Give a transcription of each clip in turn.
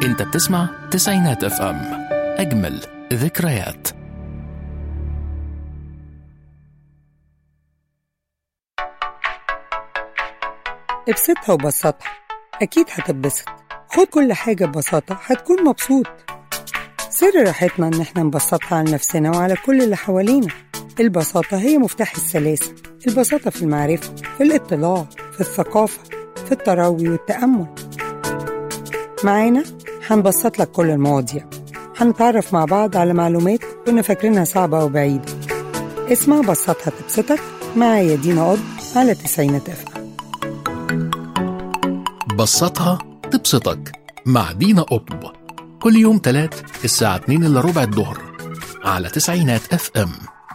انت بتسمع تسعينات اف ام اجمل ذكريات ابسطها وبسطها أكيد هتتبسط خد كل حاجة ببساطة هتكون مبسوط سر راحتنا إن احنا نبسطها على نفسنا وعلى كل اللي حوالينا البساطة هي مفتاح السلاسة البساطة في المعرفة في الاطلاع في الثقافة في التروي والتأمل معانا هنبسط لك كل المواضيع هنتعرف مع بعض على معلومات كنا فاكرينها صعبة وبعيدة اسمع بسطها تبسطك معايا دينا قض على تسعينات اف بسطها تبسطك مع دينا قطب كل يوم تلات الساعة 2 إلا ربع الظهر على تسعينات اف ام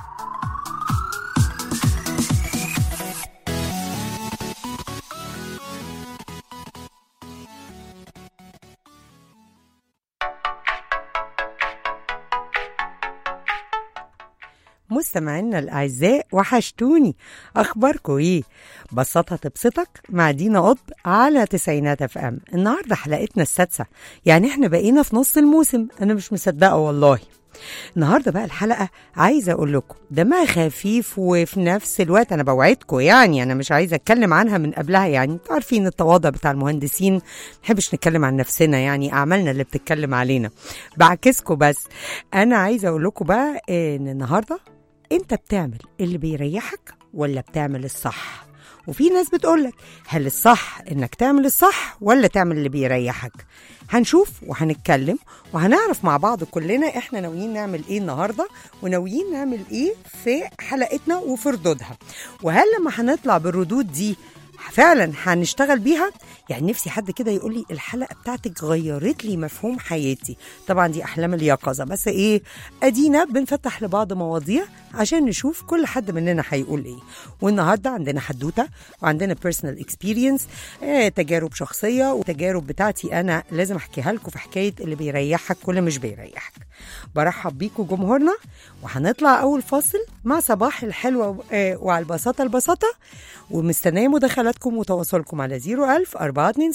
مستمعينا الأعزاء وحشتوني أخباركم إيه؟ بسطها تبسطك مع دينا قطب على تسعينات اف ام النهاردة حلقتنا السادسة يعني احنا بقينا في نص الموسم أنا مش مصدقة والله النهارده بقى الحلقه عايزه اقول لكم دمها خفيف وفي نفس الوقت انا بوعدكم يعني انا مش عايزه اتكلم عنها من قبلها يعني انتوا عارفين التواضع بتاع المهندسين ما نحبش نتكلم عن نفسنا يعني اعمالنا اللي بتتكلم علينا بعكسكم بس انا عايزه اقول لكم بقى ان النهارده انت بتعمل اللي بيريحك ولا بتعمل الصح وفي ناس بتقولك هل الصح انك تعمل الصح ولا تعمل اللي بيريحك هنشوف وهنتكلم وهنعرف مع بعض كلنا احنا ناويين نعمل ايه النهارده وناويين نعمل ايه في حلقتنا وفي ردودها وهل لما هنطلع بالردود دي فعلا هنشتغل بيها يعني نفسي حد كده يقول لي الحلقه بتاعتك غيرت لي مفهوم حياتي طبعا دي احلام اليقظه بس ايه ادينا بنفتح لبعض مواضيع عشان نشوف كل حد مننا هيقول ايه والنهارده عندنا حدوته وعندنا بيرسونال اكسبيرينس آه تجارب شخصيه وتجارب بتاعتي انا لازم احكيها لكم في حكايه اللي بيريحك واللي مش بيريحك برحب بيكم جمهورنا وهنطلع اول فاصل مع صباح الحلوه آه وعلى البساطه البساطه ومستنيه مداخلاتكم وتواصلكم على 01000 427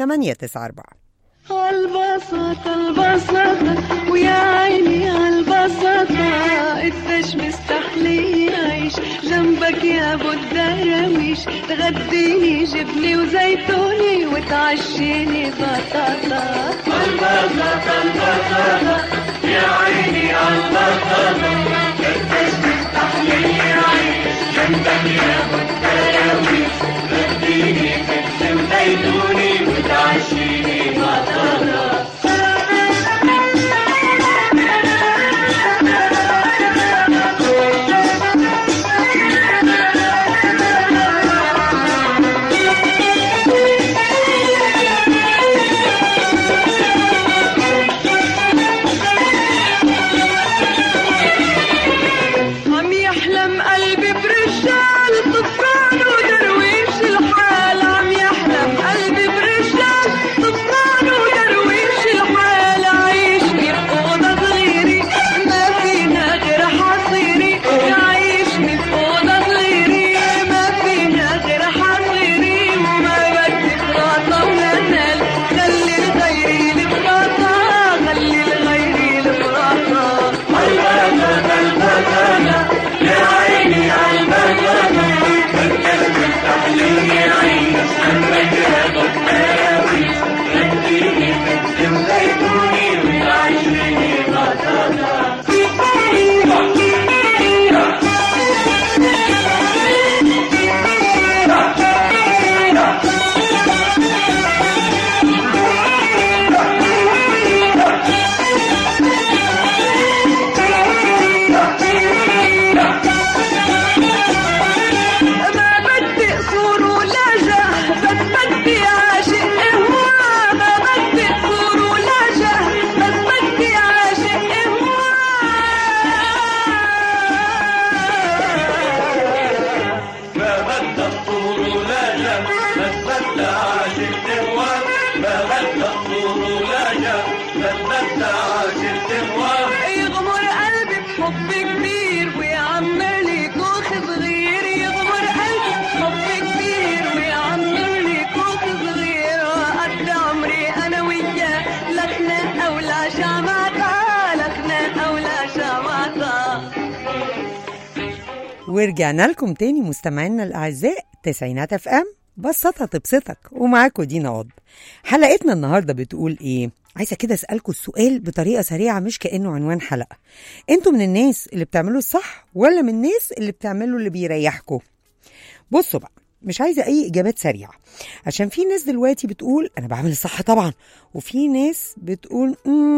894 عالبساطة البساطة ويا عيني عالبساطة قديش مستحلي عيش جنبك يا ابو الدراويش تغديني جبني وزيتوني وتعشيني بطاطا عالبساطة البساطة يا عيني عالبساطة قديش مستحلي عيش جنبك يا ابو الدراويش تغديني جبني وزيتوني وتعشيني بطاطا عم يحلم قلبي برجال طفران ودرويش الحال عم يحلم قلبي برجال طفران ودرويش الحال عايشني بأوضة صغيرة ما فينا غير حصيري عايشني بأوضة صغيرة ما فينا غير حصيري وما بدي فراطة ولا نال خلي لغيري الفراطة خلي لغيري الفراطة ما بدي قصور ولا جاه بس بدي عاشق هوا ما بدي قصور ولا جاه بس بدي عاشق هوا ما بدك طول ولا جم بس بدك عاشق تهوى ما بدك طول ولا جم بس بدك عاشق تهوى يغمر قلبي بحب كبير ويعمر لي كوخ صغير يغمر قلبي بحب كبير ويعمر لي كوخ صغير وقد عمري انا وياه لك ورجعنا لكم تاني مستمعينا الأعزاء تسعينات اف ام بسطها تبسطك ومعاكم دينا عض حلقتنا النهارده بتقول ايه عايزه كده اسالكم السؤال بطريقه سريعه مش كانه عنوان حلقه انتوا من الناس اللي بتعملوا الصح ولا من الناس اللي بتعملوا اللي بيريحكم بصوا بقى مش عايزه اي اجابات سريعه عشان في ناس دلوقتي بتقول انا بعمل الصح طبعا وفي ناس بتقول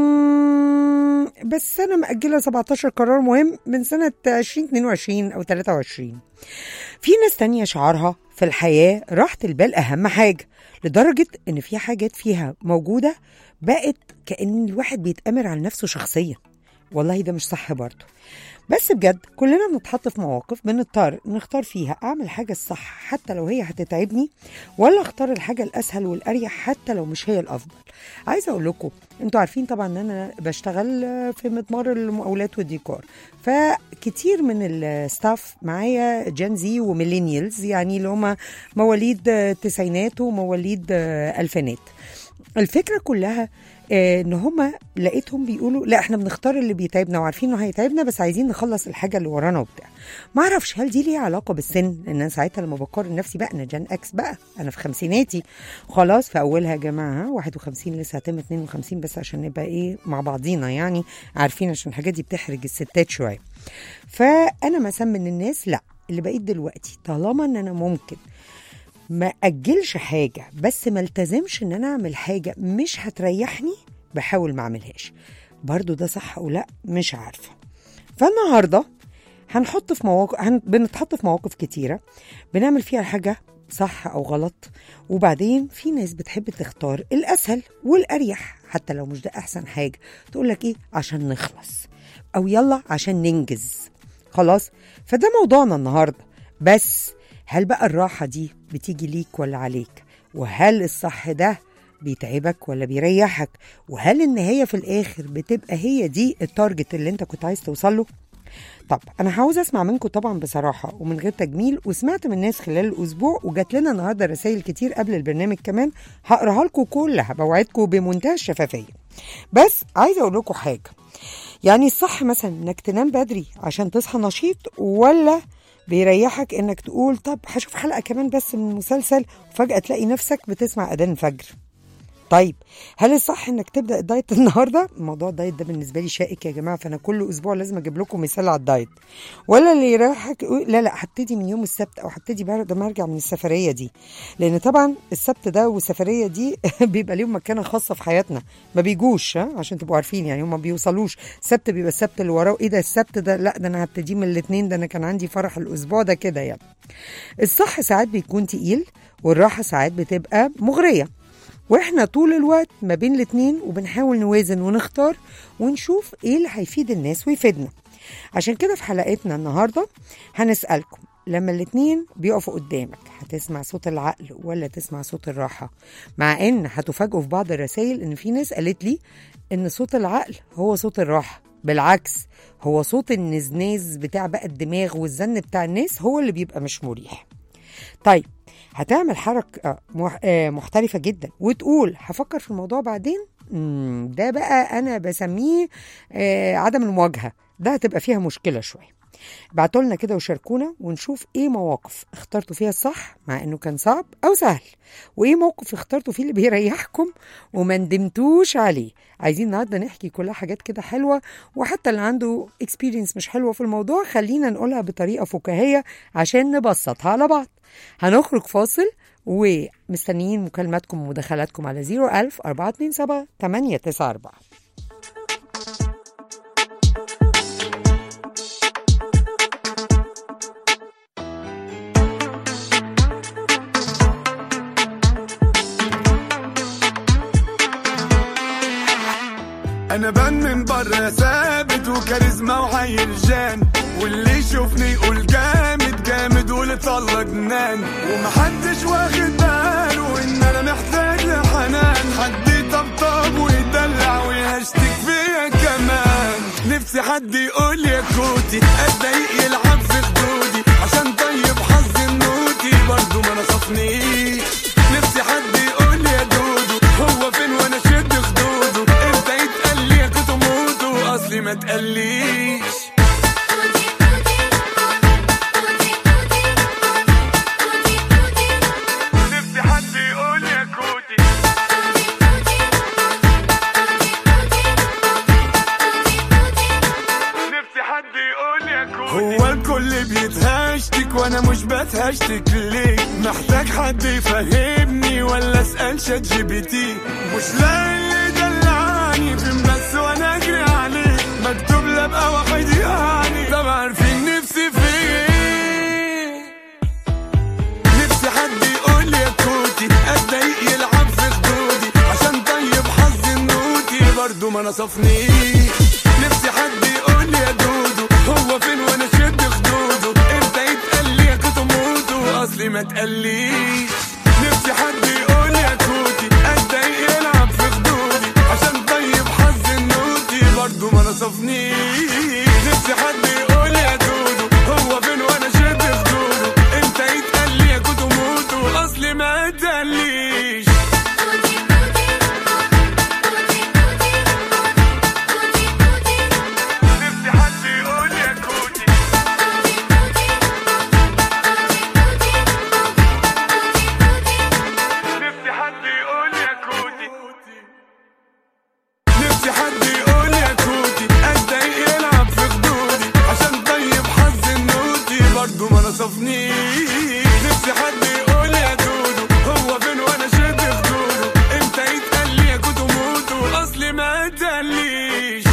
"مم، بس انا مأجله 17 قرار مهم من سنه 2022 او 23 في ناس تانية شعارها في الحياة راحة البال أهم حاجة لدرجة إن في حاجات فيها موجودة بقت كأن الواحد بيتأمر على نفسه شخصيا والله ده مش صح برضه بس بجد كلنا بنتحط في مواقف بنضطر نختار فيها اعمل حاجه الصح حتى لو هي هتتعبني ولا اختار الحاجه الاسهل والاريح حتى لو مش هي الافضل عايزه اقول لكم انتوا عارفين طبعا ان انا بشتغل في مضمار المقاولات والديكور فكتير من الستاف معايا جين زي وميلينيالز يعني اللي هم مواليد التسعينات ومواليد الفينات الفكره كلها آه، ان هما لقيتهم بيقولوا لا احنا بنختار اللي بيتعبنا وعارفين انه هيتعبنا بس عايزين نخلص الحاجه اللي ورانا وبتاع ما اعرفش هل دي ليها علاقه بالسن ان انا ساعتها لما بقارن نفسي بقى انا جان اكس بقى انا في خمسيناتي خلاص في اولها يا جماعه ها، 51 لسه هتم 52 بس عشان نبقى ايه مع بعضينا يعني عارفين عشان الحاجات دي بتحرج الستات شويه فانا مثلا من الناس لا اللي بقيت دلوقتي طالما ان انا ممكن ما اجلش حاجه بس ما التزمش ان انا اعمل حاجه مش هتريحني بحاول ما اعملهاش برضو ده صح او لا مش عارفه فالنهارده هنحط في مواقف هن... بنتحط في مواقف كتيره بنعمل فيها حاجه صح او غلط وبعدين في ناس بتحب تختار الاسهل والاريح حتى لو مش ده احسن حاجه تقول لك ايه عشان نخلص او يلا عشان ننجز خلاص فده موضوعنا النهارده بس هل بقى الراحه دي بتيجي ليك ولا عليك وهل الصح ده بيتعبك ولا بيريحك وهل النهايه في الاخر بتبقى هي دي التارجت اللي انت كنت عايز توصل له طب انا عاوز اسمع منكم طبعا بصراحه ومن غير تجميل وسمعت من الناس خلال الاسبوع وجات لنا النهارده رسائل كتير قبل البرنامج كمان هقراها لكم كلها بوعدكم بمنتهى الشفافيه بس عايزه اقول لكم حاجه يعني الصح مثلا انك تنام بدري عشان تصحى نشيط ولا بيريحك انك تقول طب هشوف حلقه كمان بس من المسلسل وفجاه تلاقي نفسك بتسمع اذان الفجر طيب هل الصح انك تبدا الدايت النهارده موضوع الدايت ده بالنسبه لي شائك يا جماعه فانا كل اسبوع لازم اجيب لكم مثال على الدايت ولا اللي يريحك يقول لا لا هبتدي من يوم السبت او هبتدي بعد ما ارجع من السفريه دي لان طبعا السبت ده والسفريه دي بيبقى ليهم مكانه خاصه في حياتنا ما بيجوش ها عشان تبقوا عارفين يعني هم ما بيوصلوش السبت بيبقى السبت اللي وراه ايه ده السبت ده لا ده انا هبتدي من الاثنين ده انا كان عندي فرح الاسبوع ده كده يعني الصح ساعات بيكون تقيل والراحه ساعات بتبقى مغريه واحنا طول الوقت ما بين الاتنين وبنحاول نوازن ونختار ونشوف ايه اللي هيفيد الناس ويفيدنا عشان كده في حلقتنا النهارده هنسألكم لما الاتنين بيقفوا قدامك هتسمع صوت العقل ولا تسمع صوت الراحة مع ان هتفاجئوا في بعض الرسائل ان في ناس قالت لي ان صوت العقل هو صوت الراحة بالعكس هو صوت النزناز بتاع بقى الدماغ والزن بتاع الناس هو اللي بيبقى مش مريح طيب هتعمل حركة مح- آه، محترفة جدا وتقول هفكر في الموضوع بعدين مم، ده بقى أنا بسميه آه، عدم المواجهة ده هتبقى فيها مشكلة شوية بعتوا لنا كده وشاركونا ونشوف ايه مواقف اخترتوا فيها الصح مع انه كان صعب او سهل وايه موقف اخترتوا فيه اللي بيريحكم وما ندمتوش عليه عايزين النهارده نحكي كلها حاجات كده حلوه وحتى اللي عنده اكسبيرينس مش حلوه في الموضوع خلينا نقولها بطريقه فكاهيه عشان نبسطها على بعض هنخرج فاصل ومستنيين مكالماتكم ومداخلاتكم على 01000 427 894 انا بان من بره ثابت وكاريزما وحي الجان واللي يشوفني يقول جامد جامد واللي طلع جنان ومحدش واخد باله ان انا محتاج لحنان حد يطبطب ويدلع ويهشتك فيا كمان نفسي حد يقول يا كوتي اتضايق يلعب في خدودي عشان طيب حظ النوتي برضه ما نصفنيش نفسي حد يقول يا دودو هو فين وانا شد خدوده انت يتقال لي يا كنت موتو اصلي ما تقليش اشتكي ليك محتاج حد يفهمني ولا اسال شات جي بي تي مش لاقي اللي دلعني فين بس وانا اجري عليه مكتوب لي ابقى واحد يعني طب عارفين نفسي في ايه نفسي حد يقول لي يا كوتي اتضايق يلعب في خدودي عشان طيب حظ النوتي برضه ما نصفنيش نفسي حد يقول لي يا دودو هو فين وانا شد خدوده امتى يتقال لي يا كوتو موتو اصلي ما تقليش نفسي حد يقول لي يا كوتي اتضايق يلعب في خدودي عشان طيب حظ النوتي برضه ما نصفنيش نفسي حد يقول لي يا دودو هو فين وانا شد خدوده امتى يتقال لي يا كوتو موتو اصلي ما تقليش نفسي حد يقول لي يا كوتي نفسي حد يقول لي يا كوتي نفسي حد يقول لي يا كوتي اتضايق يلعب في خدودي عشان طيب حظ النوتي برضه ما نصفنيش نفسي حد يقول لي يا دودو هو فين وانا شد خدوده امتى يتقال لي يا كوتو موتو اصلي ما تقليش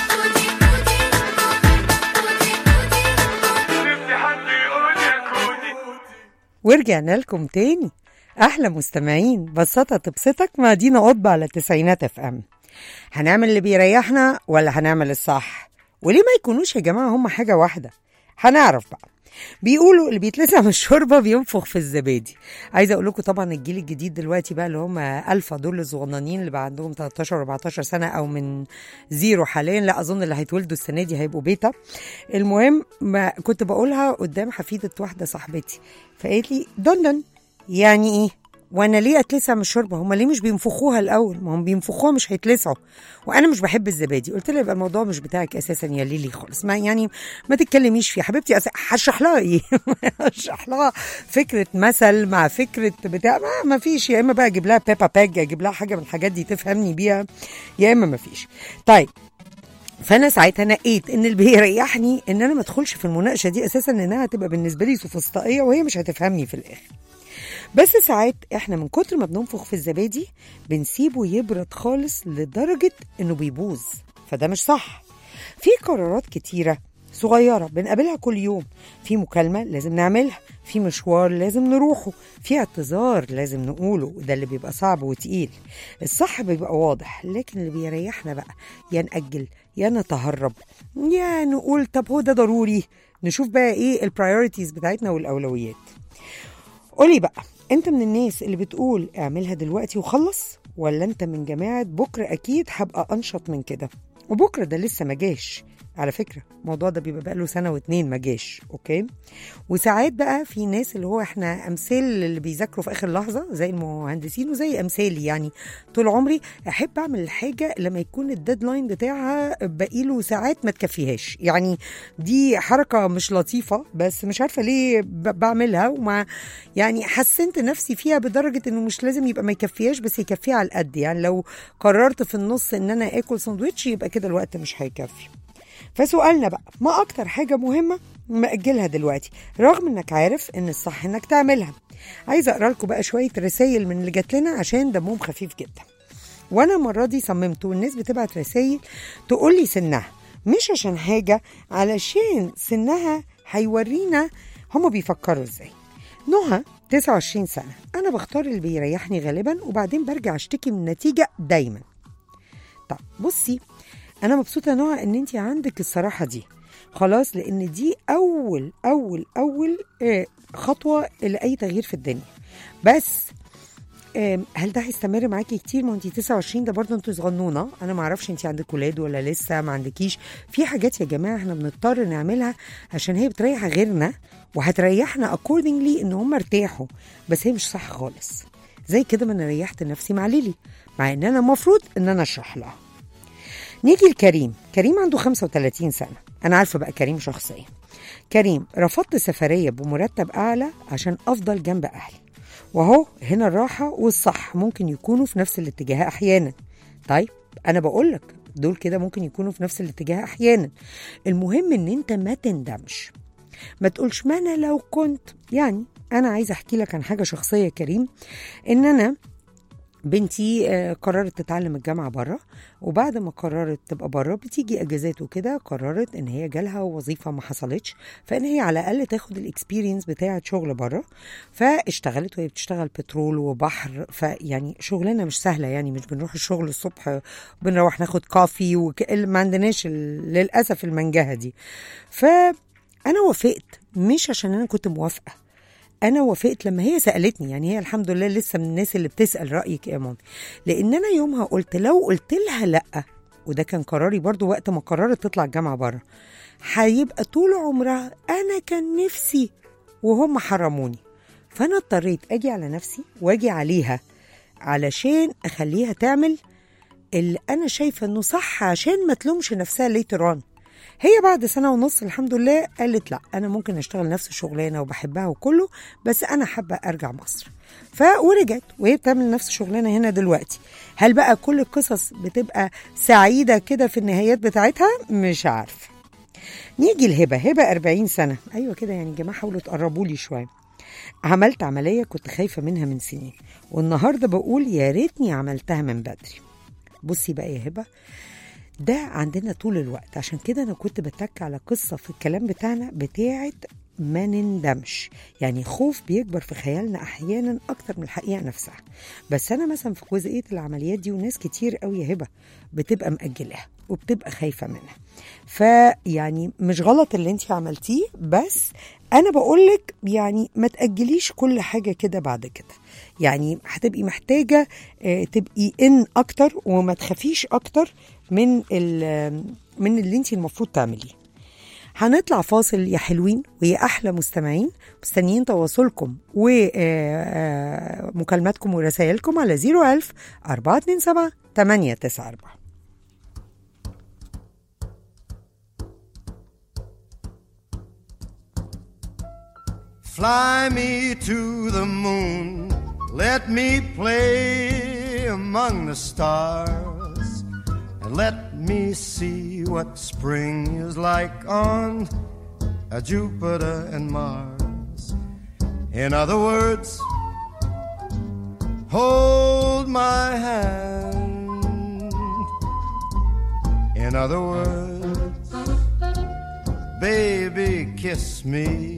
نفسي حد يقول لي يا كوتي ورجعنا لكم تاني احلى مستمعين بساطة تبسطك مع دينا قطب على التسعينات اف ام هنعمل اللي بيريحنا ولا هنعمل الصح وليه ما يكونوش يا جماعة هما حاجة واحدة هنعرف بقى بيقولوا اللي بيتلسع من الشوربه بينفخ في الزبادي عايزه اقول لكم طبعا الجيل الجديد دلوقتي بقى اللي هم الفا دول الصغننين اللي بقى عندهم 13 14 سنه او من زيرو حاليا لا اظن اللي هيتولدوا السنه دي هيبقوا بيتا المهم ما كنت بقولها قدام حفيده واحده صاحبتي فقالت لي دندن يعني ايه وانا ليه اتلسع من الشوربه هم ليه مش بينفخوها الاول ما هم بينفخوها مش هيتلسعوا وانا مش بحب الزبادي قلت لها يبقى الموضوع مش بتاعك اساسا يا ليلي خالص ما يعني ما تتكلميش فيه حبيبتي أس- هشرح لها ايه هشرح لها فكره مثل مع فكره بتاع ما, ما فيش يا اما بقى اجيب لها بيبا باج اجيب لها حاجه من الحاجات دي تفهمني بيها يا اما ما فيش طيب فانا ساعتها نقيت ان اللي بيريحني ان انا ما ادخلش في المناقشه دي اساسا انها هتبقى بالنسبه لي سوفسطائيه وهي مش هتفهمني في الاخر بس ساعات احنا من كتر ما بننفخ في الزبادي بنسيبه يبرد خالص لدرجة انه بيبوظ فده مش صح في قرارات كتيرة صغيرة بنقابلها كل يوم في مكالمة لازم نعملها في مشوار لازم نروحه في اعتذار لازم نقوله وده اللي بيبقى صعب وتقيل الصح بيبقى واضح لكن اللي بيريحنا بقى يا نأجل يا نتهرب يا نقول طب هو ده ضروري نشوف بقى ايه البرايورتيز بتاعتنا والأولويات قولي بقى انت من الناس اللي بتقول اعملها دلوقتي وخلص ولا انت من جماعة بكرة اكيد هبقى انشط من كده وبكرة ده لسه ما جاش على فكرة الموضوع ده بيبقى بقاله سنة واتنين ما جاش اوكي وساعات بقى في ناس اللي هو احنا امثال اللي بيذاكروا في اخر لحظة زي المهندسين وزي امثالي يعني طول عمري احب اعمل الحاجة لما يكون الديدلاين بتاعها باقيله ساعات ما تكفيهاش يعني دي حركة مش لطيفة بس مش عارفة ليه ب- بعملها وما يعني حسنت نفسي فيها بدرجة انه مش لازم يبقى ما يكفيهاش بس يكفيها على القد يعني لو قررت في النص ان انا اكل سندوتش يبقى كده الوقت مش هيكفي فسؤالنا بقى ما اكتر حاجة مهمة مأجلها دلوقتي رغم انك عارف ان الصح انك تعملها عايزة اقرا لكم بقى شوية رسائل من اللي جات لنا عشان دمهم خفيف جدا وانا المره دي صممت والناس بتبعت رسائل تقول لي سنها مش عشان حاجه علشان سنها هيورينا هما بيفكروا ازاي نهى 29 سنه انا بختار اللي بيريحني غالبا وبعدين برجع اشتكي من النتيجه دايما طب بصي انا مبسوطه يا نهى ان انت عندك الصراحه دي خلاص لان دي اول اول اول آه، خطوه لاي تغيير في الدنيا بس آم، هل ده هيستمر معاكي كتير ما انت 29 ده برضه انت صغنونه انا ما اعرفش انت عندك ولاد ولا لسه ما عندكيش في حاجات يا جماعه احنا بنضطر نعملها عشان هي بتريح غيرنا وهتريحنا accordingly ان هم ارتاحوا بس هي مش صح خالص زي كده ما انا ريحت نفسي مع ليلي مع ان انا المفروض ان انا اشرح لها نيجي لكريم كريم عنده 35 سنة أنا عارفة بقى كريم شخصيا كريم رفضت سفرية بمرتب أعلى عشان أفضل جنب أهلي وهو هنا الراحة والصح ممكن يكونوا في نفس الاتجاه أحيانا طيب أنا بقولك دول كده ممكن يكونوا في نفس الاتجاه أحيانا المهم إن أنت ما تندمش ما تقولش ما أنا لو كنت يعني انا عايزه احكي لك عن حاجه شخصيه كريم ان انا بنتي آه، قررت تتعلم الجامعة بره وبعد ما قررت تبقى بره بتيجي اجازات وكده قررت ان هي جالها وظيفة ما حصلتش فان هي على الاقل تاخد الاكسبيرينس بتاعة شغل بره فاشتغلت وهي بتشتغل بترول وبحر فيعني شغلنا مش سهلة يعني مش بنروح الشغل الصبح بنروح ناخد كافي وك... ما عندناش ال- للأسف المنجهة دي فأنا وافقت مش عشان أنا كنت موافقة انا وافقت لما هي سالتني يعني هي الحمد لله لسه من الناس اللي بتسال رايك يا مامي لان انا يومها قلت لو قلت لها لا وده كان قراري برضو وقت ما قررت تطلع الجامعه بره هيبقى طول عمرها انا كان نفسي وهم حرموني فانا اضطريت اجي على نفسي واجي عليها علشان اخليها تعمل اللي انا شايفه انه صح عشان ما تلومش نفسها ليتر on هي بعد سنه ونص الحمد لله قالت لا انا ممكن اشتغل نفس الشغلانه وبحبها وكله بس انا حابه ارجع مصر ف ورجعت وهي بتعمل نفس الشغلانه هنا دلوقتي هل بقى كل القصص بتبقى سعيده كده في النهايات بتاعتها مش عارفه نيجي لهبه هبه 40 سنه ايوه كده يعني يا جماعه حاولوا تقربوا لي شويه عملت عمليه كنت خايفه منها من سنين والنهارده بقول يا ريتني عملتها من بدري بصي بقى يا هبه ده عندنا طول الوقت عشان كده انا كنت بتك على قصه في الكلام بتاعنا بتاعه ما نندمش يعني خوف بيكبر في خيالنا احيانا اكتر من الحقيقه نفسها بس انا مثلا في جزئيه العمليات دي وناس كتير قوي يا هبه بتبقى مأجلاها وبتبقى خايفه منها فيعني مش غلط اللي انت عملتيه بس انا بقولك يعني ما تأجليش كل حاجه كده بعد كده يعني هتبقي محتاجه آه، تبقي ان اكتر وما تخافيش اكتر من ال- من اللي انت المفروض تعمليه هنطلع فاصل يا حلوين ويا احلى مستمعين مستنيين تواصلكم ومكالماتكم ورسائلكم على 01000 427 894 Fly me to the moon, let me play among the stars, and let me see what spring is like on uh, Jupiter and Mars. In other words, hold my hand. In other words, baby, kiss me.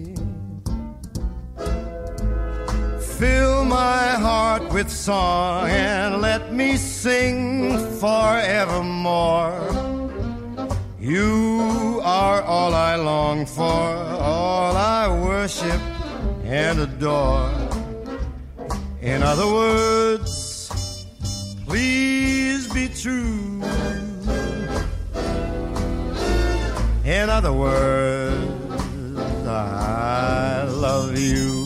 Fill my heart with song and let me sing forevermore. You are all I long for, all I worship and adore. In other words, please be true. In other words, I love you.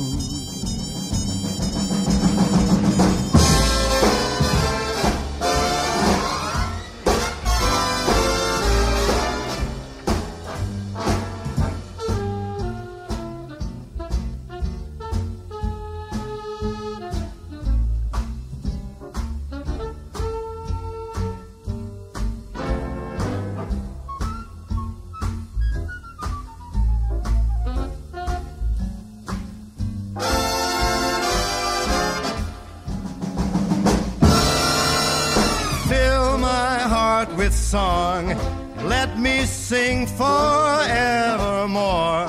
Fill my heart with song. Let me sing forevermore.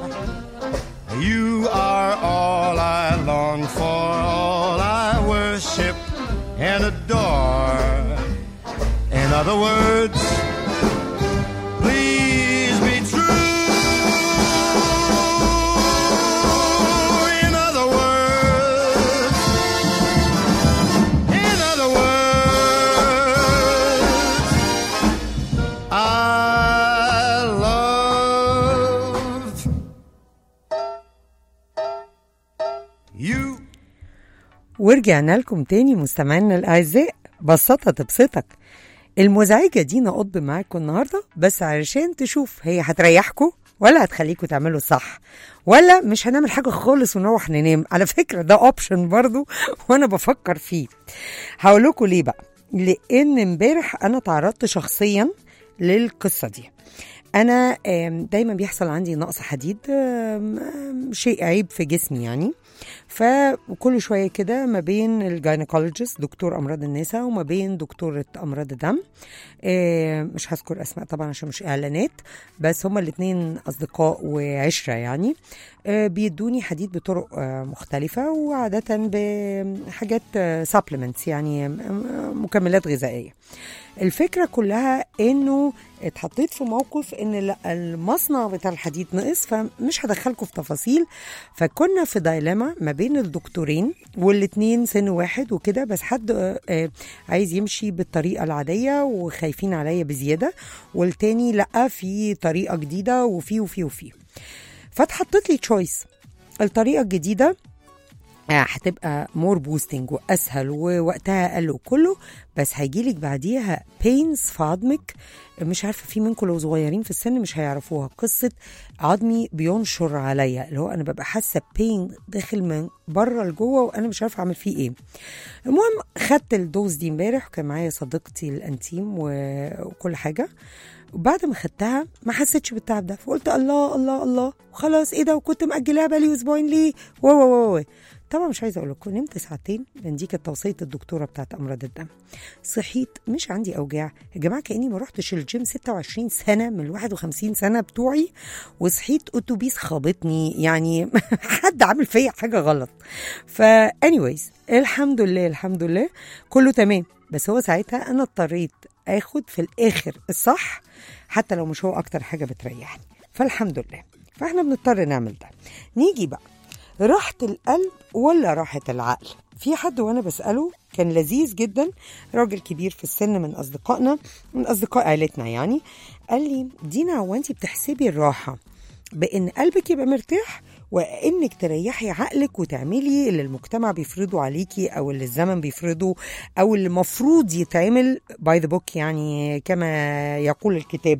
You are all I long for, all I worship and adore. In other words, please be true. In other words, in other words, I love you. ورجعنا لكم تاني مستمعينا الاعزاء بساطه تبسطك المزعجه دينا قطب معاكم النهارده بس علشان تشوف هي هتريحكم ولا هتخليكم تعملوا صح ولا مش هنعمل حاجه خالص ونروح ننام على فكره ده اوبشن برضو وانا بفكر فيه هقول لكم ليه بقى لان امبارح انا تعرضت شخصيا للقصه دي انا آم، دايما بيحصل عندي نقص حديد آم، آم، شيء عيب في جسمي يعني فكل شويه كده ما بين الجاينيكولوجيست دكتور امراض النساء وما بين دكتوره امراض الدم آه، مش هذكر اسماء طبعا عشان مش اعلانات بس هما الاثنين اصدقاء وعشره يعني آه، بيدوني حديد بطرق آه، مختلفه وعاده بحاجات سبلمنتس يعني آه، مكملات غذائيه الفكره كلها انه اتحطيت في موقف ان لا المصنع بتاع الحديد نقص فمش هدخلكم في تفاصيل فكنا في دايلما ما بين الدكتورين والاتنين سن واحد وكده بس حد آه، آه، عايز يمشي بالطريقه العاديه وخايفين عليا بزياده والتاني لا في طريقه جديده وفي وفي وفي فاتحطت لي تشويس الطريقه الجديده آه، هتبقى مور بوستنج واسهل ووقتها اقل وكله بس هيجيلك بعديها بينز في عظمك مش عارفه في منكم لو صغيرين في السن مش هيعرفوها قصه عظمي بينشر عليا اللي هو انا ببقى حاسه بين داخل من بره لجوه وانا مش عارفه اعمل فيه ايه المهم خدت الدوز دي امبارح وكان معايا صديقتي الانتيم و- وكل حاجه وبعد ما خدتها ما حسيتش بالتعب ده فقلت الله الله الله وخلاص ايه ده وكنت مأجلاها بقالي اسبوعين ليه و و و و طبعا مش عايزه اقول لكم نمت ساعتين لان دي كانت توصيه الدكتوره بتاعت امراض الدم صحيت مش عندي اوجاع يا جماعه كاني ما رحتش الجيم 26 سنه من ال 51 سنه بتوعي وصحيت اتوبيس خابطني يعني حد عامل فيا حاجه غلط فا anyways الحمد لله الحمد لله كله تمام بس هو ساعتها انا اضطريت اخد في الاخر الصح حتى لو مش هو اكتر حاجه بتريحني فالحمد لله فاحنا بنضطر نعمل ده نيجي بقى راحة القلب ولا راحة العقل في حد وانا بسأله كان لذيذ جدا راجل كبير في السن من اصدقائنا من اصدقاء عيلتنا يعني قال لي دينا هو انت بتحسبي الراحة بان قلبك يبقى مرتاح وانك تريحي عقلك وتعملي اللي المجتمع بيفرضه عليكي او اللي الزمن بيفرضه او اللي المفروض يتعمل باي ذا بوك يعني كما يقول الكتاب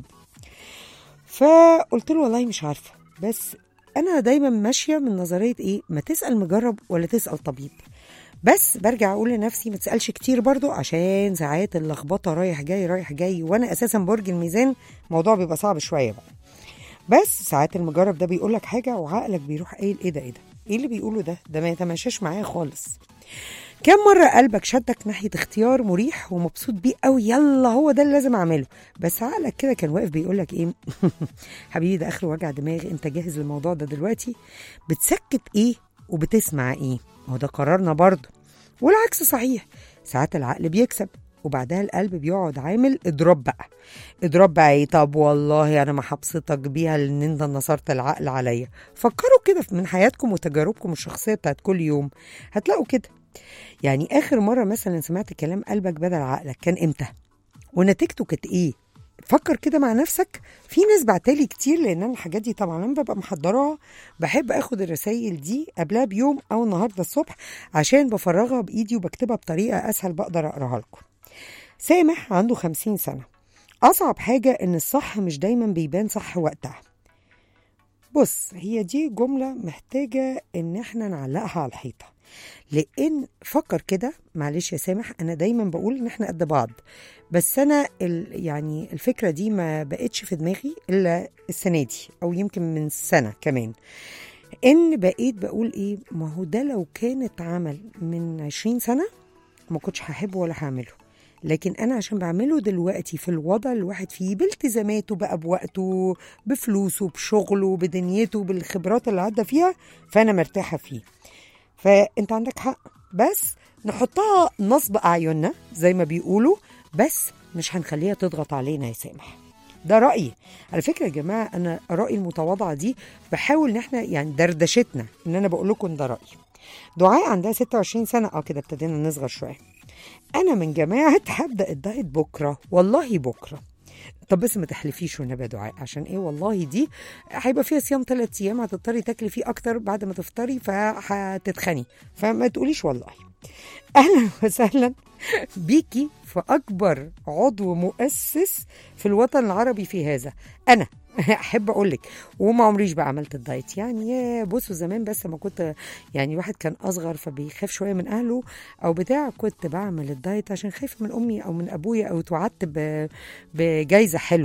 فقلت له والله مش عارفه بس انا دايما ماشيه من نظريه ايه ما تسال مجرب ولا تسال طبيب بس برجع اقول لنفسي ما تسالش كتير برضو عشان ساعات اللخبطه رايح جاي رايح جاي وانا اساسا برج الميزان الموضوع بيبقى صعب شويه بقى بس ساعات المجرب ده بيقول لك حاجه وعقلك بيروح قايل ايه ده ايه ده ايه اللي بيقوله ده ده ما يتماشاش معايا خالص كم مرة قلبك شدك ناحية اختيار مريح ومبسوط بيه قوي يلا هو ده اللي لازم اعمله بس عقلك كده كان واقف بيقول لك ايه حبيبي ده اخر وجع دماغ انت جاهز للموضوع ده دلوقتي بتسكت ايه وبتسمع ايه ما هو ده قرارنا برضه والعكس صحيح ساعات العقل بيكسب وبعدها القلب بيقعد عامل اضراب بقى اضراب بقى ايه طب والله انا ما هبسطك بيها لان انت نصرت العقل عليا فكروا كده من حياتكم وتجاربكم الشخصيه بتاعت كل يوم هتلاقوا كده يعني اخر مره مثلا سمعت كلام قلبك بدل عقلك كان امتى ونتيجته كانت ايه فكر كده مع نفسك في ناس بعتالي كتير لان انا الحاجات دي طبعا لما ببقى محضراها بحب اخد الرسائل دي قبلها بيوم او النهارده الصبح عشان بفرغها بايدي وبكتبها بطريقه اسهل بقدر اقراها لكم سامح عنده خمسين سنه اصعب حاجه ان الصح مش دايما بيبان صح وقتها بص هي دي جملة محتاجة إن احنا نعلقها على الحيطة لأن فكر كده معلش يا سامح أنا دايما بقول إن احنا قد بعض بس أنا ال يعني الفكرة دي ما بقتش في دماغي إلا السنة دي أو يمكن من سنة كمان إن بقيت بقول إيه ما هو ده لو كان اتعمل من عشرين سنة ما كنتش هحبه ولا هعمله لكن انا عشان بعمله دلوقتي في الوضع اللي الواحد فيه بالتزاماته بقى بوقته بفلوسه بشغله بدنيته بالخبرات اللي عدى فيها فانا مرتاحه فيه فانت عندك حق بس نحطها نصب اعيننا زي ما بيقولوا بس مش هنخليها تضغط علينا يا سامح ده رأيي على فكرة يا جماعة أنا رأيي المتواضعة دي بحاول إن إحنا يعني دردشتنا إن أنا بقول لكم ده رأيي دعاء عندها 26 سنة أه كده ابتدينا نصغر شوية انا من جماعه هبدا الدايت بكره والله بكره طب بس ما تحلفيش والنبي يا دعاء عشان ايه والله دي هيبقى فيها صيام ثلاث ايام هتضطري تاكلي فيه اكتر بعد ما تفطري فهتتخني فما تقوليش والله اهلا وسهلا بيكي في اكبر عضو مؤسس في الوطن العربي في هذا انا احب اقول لك وما عمريش بقى عملت الدايت يعني يا بصوا زمان بس ما كنت يعني الواحد كان اصغر فبيخاف شويه من اهله او بتاع كنت بعمل الدايت عشان خايفه من امي او من ابويا او توعدت ب- بجايزه حلوه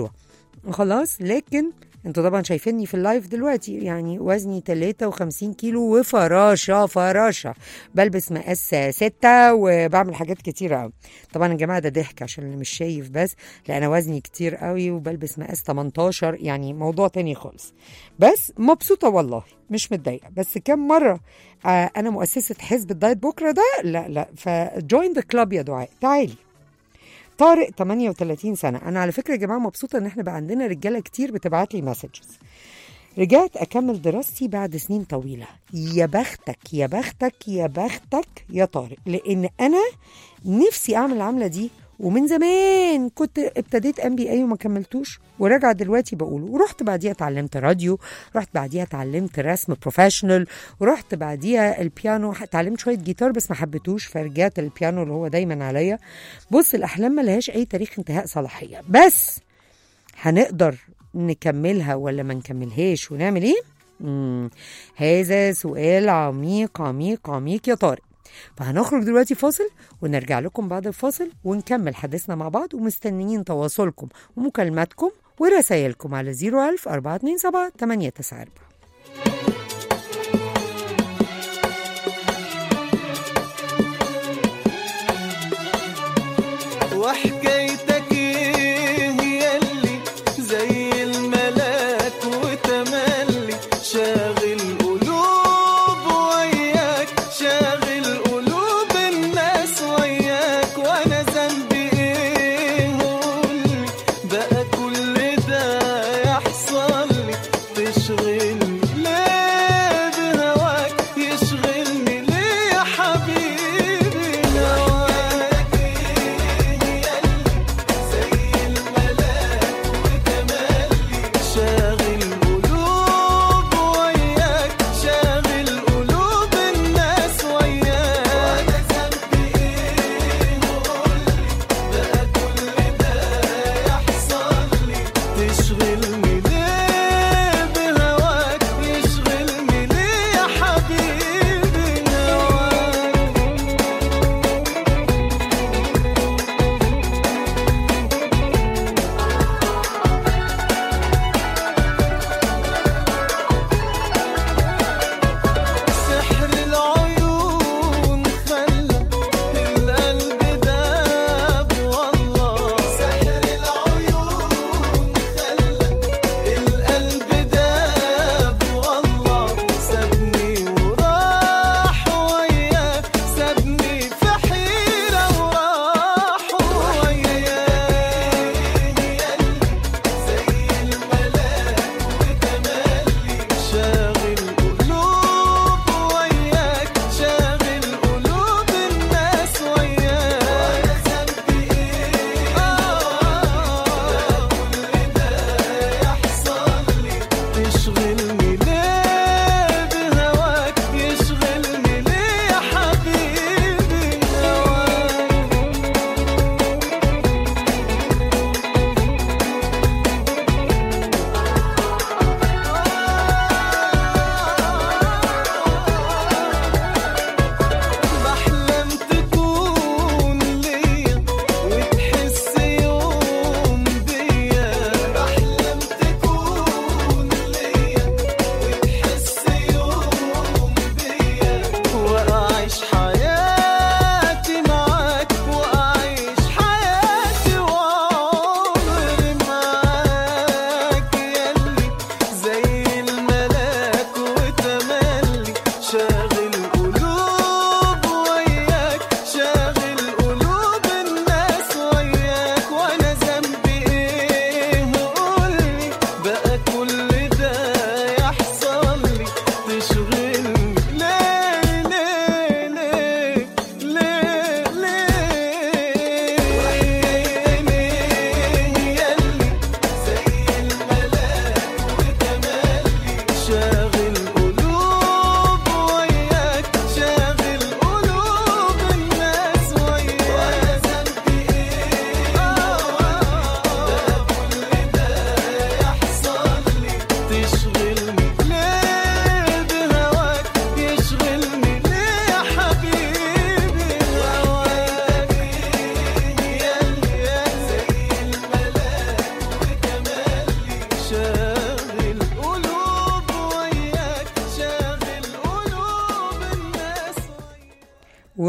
خلاص لكن انتوا طبعا شايفيني في اللايف دلوقتي يعني وزني 53 كيلو وفراشه فراشه بلبس مقاس 6 وبعمل حاجات كتيره قوي طبعا يا جماعه ده ضحك عشان اللي مش شايف بس لا انا وزني كتير قوي وبلبس مقاس 18 يعني موضوع تاني خالص بس مبسوطه والله مش متضايقه بس كم مره آه انا مؤسسه حزب الدايت بكره ده لا لا فجوين ذا كلاب يا دعاء تعالي طارق 38 سنة أنا على فكرة يا جماعة مبسوطة إن إحنا بقى عندنا رجالة كتير بتبعت لي مسجز رجعت أكمل دراستي بعد سنين طويلة يا بختك يا بختك يا بختك يا طارق لأن أنا نفسي أعمل العملة دي ومن زمان كنت ابتديت ام بي اي وما كملتوش وراجعه دلوقتي بقوله ورحت بعديها اتعلمت راديو رحت بعديها اتعلمت رسم بروفيشنال ورحت بعديها البيانو اتعلمت شويه جيتار بس ما حبيتوش فرجعت البيانو اللي هو دايما عليا بص الاحلام ما لهاش اي تاريخ انتهاء صلاحيه بس هنقدر نكملها ولا ما نكملهاش ونعمل ايه مم. هذا سؤال عميق عميق عميق يا طارق فهنخرج دلوقتي فاصل ونرجع لكم بعد الفاصل ونكمل حديثنا مع بعض ومستنيين تواصلكم ومكالماتكم ورسايلكم على 01000 427 894 وحكايتك ايه ياللي زي الملاك وتملي شاغل قلوب وياك شاغل قلوب الناس وياك وانا ذنبي ايه قولي بقى كل ده يحصل لي تشغل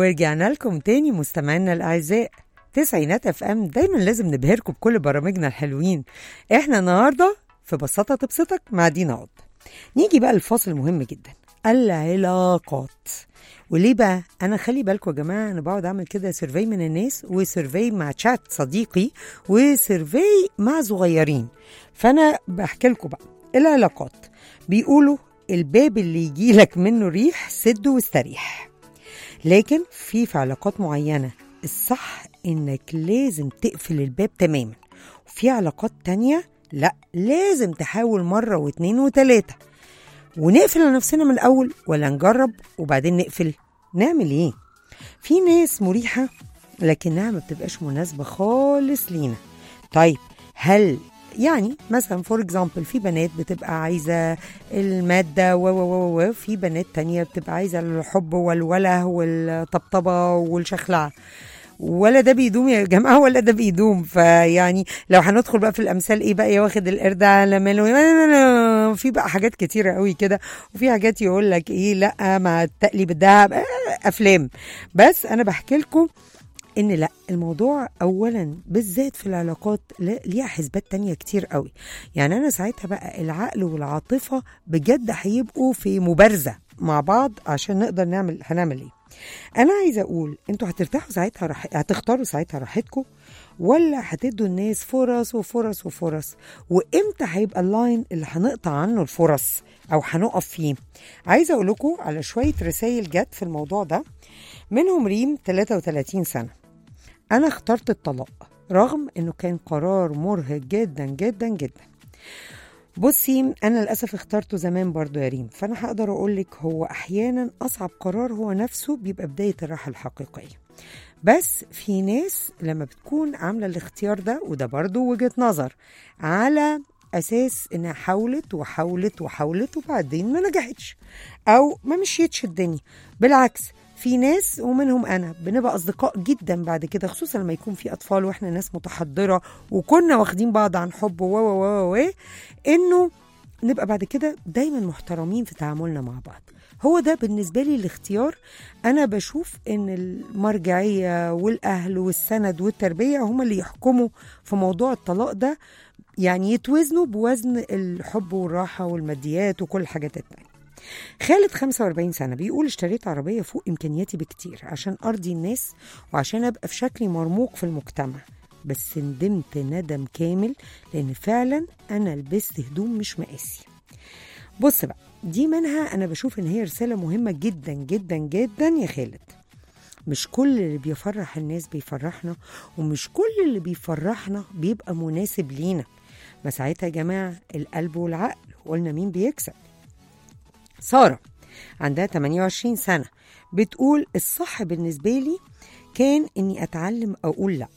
ورجعنا لكم تاني مستمعينا الأعزاء تسعينات اف ام دايما لازم نبهركم بكل برامجنا الحلوين احنا النهارده في بساطة تبسطك مع دينا عض نيجي بقى الفاصل مهم جدا العلاقات وليه بقى انا خلي بالكم يا جماعه انا بقعد اعمل كده سيرفي من الناس وسيرفي مع تشات صديقي وسيرفي مع صغيرين فانا بحكي لكم بقى العلاقات بيقولوا الباب اللي يجي لك منه ريح سده واستريح لكن في في علاقات معينة الصح انك لازم تقفل الباب تماما وفي علاقات تانية لا لازم تحاول مرة واتنين وتلاتة ونقفل على نفسنا من الأول ولا نجرب وبعدين نقفل نعمل ايه في ناس مريحة لكنها ما بتبقاش مناسبة خالص لينا طيب هل يعني مثلا فور اكزامبل في بنات بتبقى عايزه الماده و و و و في بنات تانية بتبقى عايزه الحب والوله والطبطبه والشخلعه ولا ده بيدوم يا جماعه ولا ده بيدوم فيعني لو هندخل بقى في الامثال ايه بقى يا واخد القرد على ماله في بقى حاجات كتيره قوي كده وفي حاجات يقول لك ايه لا مع التقليب الذهب آه، افلام بس انا بحكي لكم ان لا الموضوع اولا بالذات في العلاقات لا- ليها حسبات تانية كتير قوي يعني انا ساعتها بقى العقل والعاطفة بجد هيبقوا في مبارزة مع بعض عشان نقدر نعمل هنعمل ايه انا عايزه اقول انتوا هترتاحوا ساعتها رح... هتختاروا ساعتها راحتكم ولا هتدوا الناس فرص وفرص وفرص وامتى هيبقى اللاين اللي هنقطع عنه الفرص او هنقف فيه عايزه اقول لكم على شويه رسائل جت في الموضوع ده منهم ريم 33 سنه انا اخترت الطلاق رغم انه كان قرار مرهق جدا جدا جدا بصي انا للاسف اخترته زمان برضو يا ريم فانا هقدر اقول لك هو احيانا اصعب قرار هو نفسه بيبقى بدايه الراحه الحقيقيه بس في ناس لما بتكون عامله الاختيار ده وده برضو وجهه نظر على اساس انها حاولت وحاولت وحاولت وبعدين ما نجحتش او ما مشيتش الدنيا بالعكس في ناس ومنهم انا بنبقى اصدقاء جدا بعد كده خصوصا لما يكون في اطفال واحنا ناس متحضره وكنا واخدين بعض عن حب و و و و انه نبقى بعد كده دايما محترمين في تعاملنا مع بعض هو ده بالنسبة لي الاختيار أنا بشوف إن المرجعية والأهل والسند والتربية هم اللي يحكموا في موضوع الطلاق ده يعني يتوزنوا بوزن الحب والراحة والماديات وكل الحاجات التانية خالد 45 سنة بيقول اشتريت عربية فوق إمكانياتي بكتير عشان أرضي الناس وعشان أبقى في شكلي مرموق في المجتمع بس ندمت ندم كامل لأن فعلا أنا لبست هدوم مش مقاسي بص بقى دي منها أنا بشوف إن هي رسالة مهمة جدا جدا جدا يا خالد مش كل اللي بيفرح الناس بيفرحنا ومش كل اللي بيفرحنا بيبقى مناسب لينا ما ساعتها يا جماعة القلب والعقل قلنا مين بيكسب سارة عندها 28 سنة بتقول الصح بالنسبة لي كان إني أتعلم أقول لأ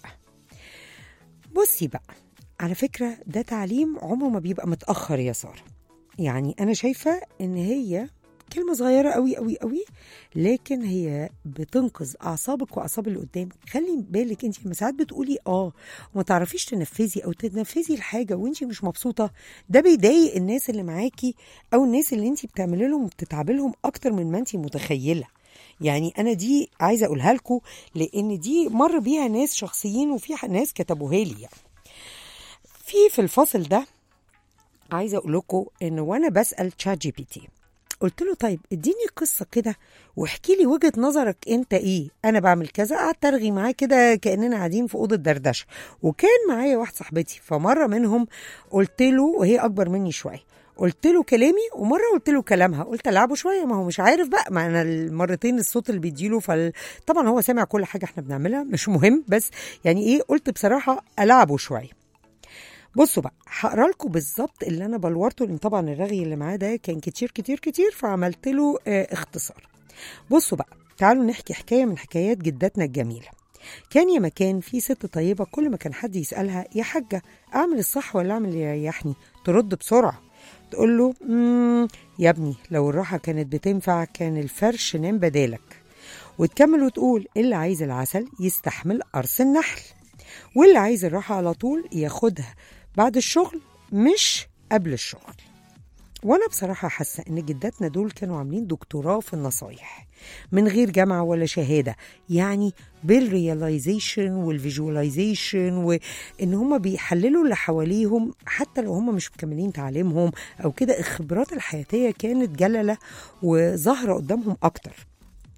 بصي بقى على فكرة ده تعليم عمره ما بيبقى متأخر يا سارة يعني أنا شايفة إن هي كلمة صغيرة قوي قوي قوي لكن هي بتنقذ أعصابك وأعصاب اللي قدامك خلي بالك أنت لما ساعات بتقولي آه وما تعرفيش تنفذي أو تنفذي الحاجة وأنت مش مبسوطة ده بيضايق الناس اللي معاكي أو الناس اللي أنت بتعملي لهم وبتتعبي لهم أكتر من ما أنت متخيلة يعني انا دي عايزه اقولها لكم لان دي مر بيها ناس شخصيين وفي ناس كتبوها لي يعني في في الفصل ده عايزه اقول لكم ان وانا بسال تشات جي بي تي قلت له طيب اديني قصه كده واحكي لي وجهه نظرك انت ايه انا بعمل كذا قعدت ارغي معاه كده كاننا قاعدين في اوضه دردشه وكان معايا واحد صاحبتي فمره منهم قلت له وهي اكبر مني شويه قلت له كلامي ومره قلت له كلامها قلت العبه شويه ما هو مش عارف بقى ما انا المرتين الصوت اللي بيديله فال... طبعا هو سامع كل حاجه احنا بنعملها مش مهم بس يعني ايه قلت بصراحه العبه شويه بصوا بقى هقرا لكم بالظبط اللي انا بلورته لان طبعا الرغي اللي معاه ده كان كتير كتير كتير فعملت له آه اختصار بصوا بقى تعالوا نحكي حكايه من حكايات جدتنا الجميله كان يا مكان في ست طيبه كل ما كان حد يسالها يا حاجه اعمل الصح ولا اعمل اللي يريحني ترد بسرعه تقول له مم يا ابني لو الراحه كانت بتنفع كان الفرش نام بدالك وتكمل وتقول اللي عايز العسل يستحمل قرص النحل واللي عايز الراحة على طول ياخدها بعد الشغل مش قبل الشغل وانا بصراحه حاسه ان جداتنا دول كانوا عاملين دكتوراه في النصايح من غير جامعه ولا شهاده يعني بالرياليزيشن والفيجواليزيشن وان هم بيحللوا اللي حواليهم حتى لو هم مش مكملين تعليمهم او كده الخبرات الحياتيه كانت جلله وظاهره قدامهم اكتر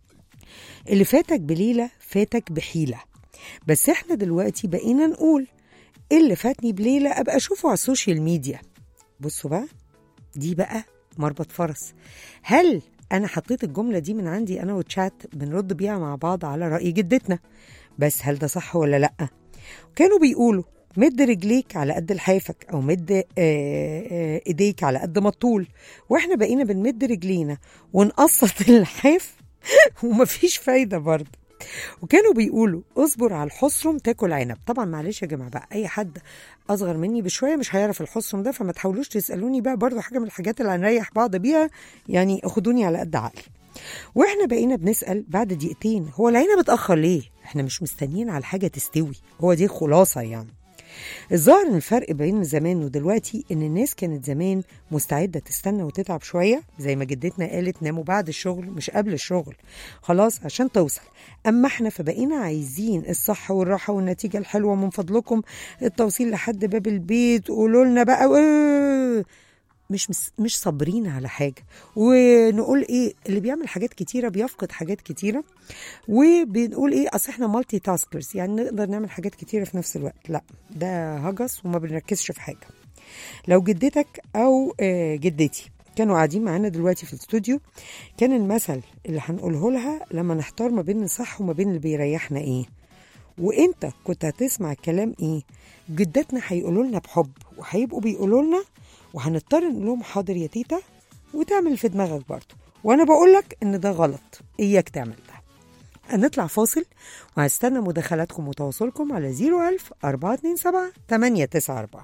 اللي فاتك بليله فاتك بحيله بس احنا دلوقتي بقينا نقول إيه اللي فاتني بليله ابقى اشوفه على السوشيال ميديا بصوا بقى دي بقى مربط فرس هل انا حطيت الجمله دي من عندي انا وتشات بنرد بيها مع بعض على راي جدتنا بس هل ده صح ولا لا كانوا بيقولوا مد رجليك على قد لحافك او مد آه، آه، ايديك على قد ما الطول واحنا بقينا بنمد رجلينا ونقسط اللحاف ومفيش فايده برضه وكانوا بيقولوا اصبر على الحصرم تاكل عنب طبعا معلش يا جماعه بقى اي حد اصغر مني بشويه مش هيعرف الحصرم ده فما تحاولوش تسالوني بقى برضو حاجه من الحاجات اللي هنريح بعض بيها يعني خدوني على قد عقلي واحنا بقينا بنسال بعد دقيقتين هو العنب اتاخر ليه احنا مش مستنيين على الحاجه تستوي هو دي خلاصه يعني الظاهر ان الفرق بين زمان ودلوقتي ان الناس كانت زمان مستعده تستنى وتتعب شويه زي ما جدتنا قالت ناموا بعد الشغل مش قبل الشغل خلاص عشان توصل اما احنا فبقينا عايزين الصحه والراحه والنتيجه الحلوه من فضلكم التوصيل لحد باب البيت قولوا لنا بقى "آه". مش مس- مش صابرين على حاجه ونقول ايه اللي بيعمل حاجات كتيره بيفقد حاجات كتيره وبنقول ايه اصل احنا مالتي تاسكرز يعني نقدر نعمل حاجات كتيره في نفس الوقت لا ده هجس وما بنركزش في حاجه لو جدتك او آه، جدتي كانوا قاعدين معانا دلوقتي في الاستوديو كان المثل اللي هنقوله لها لما نحتار ما بين الصح وما بين اللي بيريحنا ايه وانت كنت هتسمع الكلام ايه جداتنا هيقولوا لنا بحب وهيبقوا بيقولوا لنا وهنضطر نقول لهم حاضر يا تيتا وتعمل في دماغك برضه وانا بقول لك ان ده غلط اياك تعمل ده هنطلع فاصل وهستنى مداخلاتكم وتواصلكم على 01000 427 894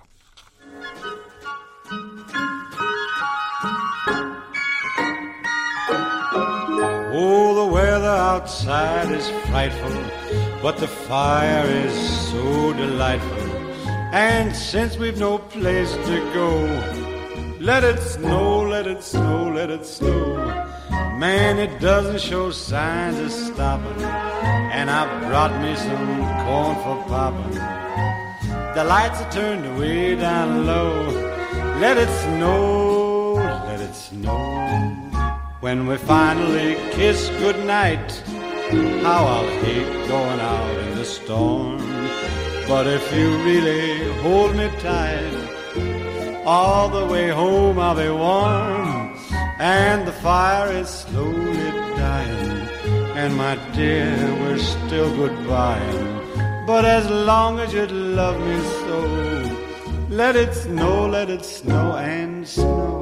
Oh, the weather outside is frightful, but the fire is so delightful. And since we've no place to go, let it snow, let it snow, let it snow. Man, it doesn't show signs of stopping. And I brought me some corn for popping. The lights are turned way down low. Let it snow, let it snow. When we finally kiss goodnight, how I'll hate going out in the storm. But if you really hold me tight, all the way home I'll be warm. And the fire is slowly dying. And my dear, we're still goodbying. But as long as you love me so, let it snow, let it snow and snow.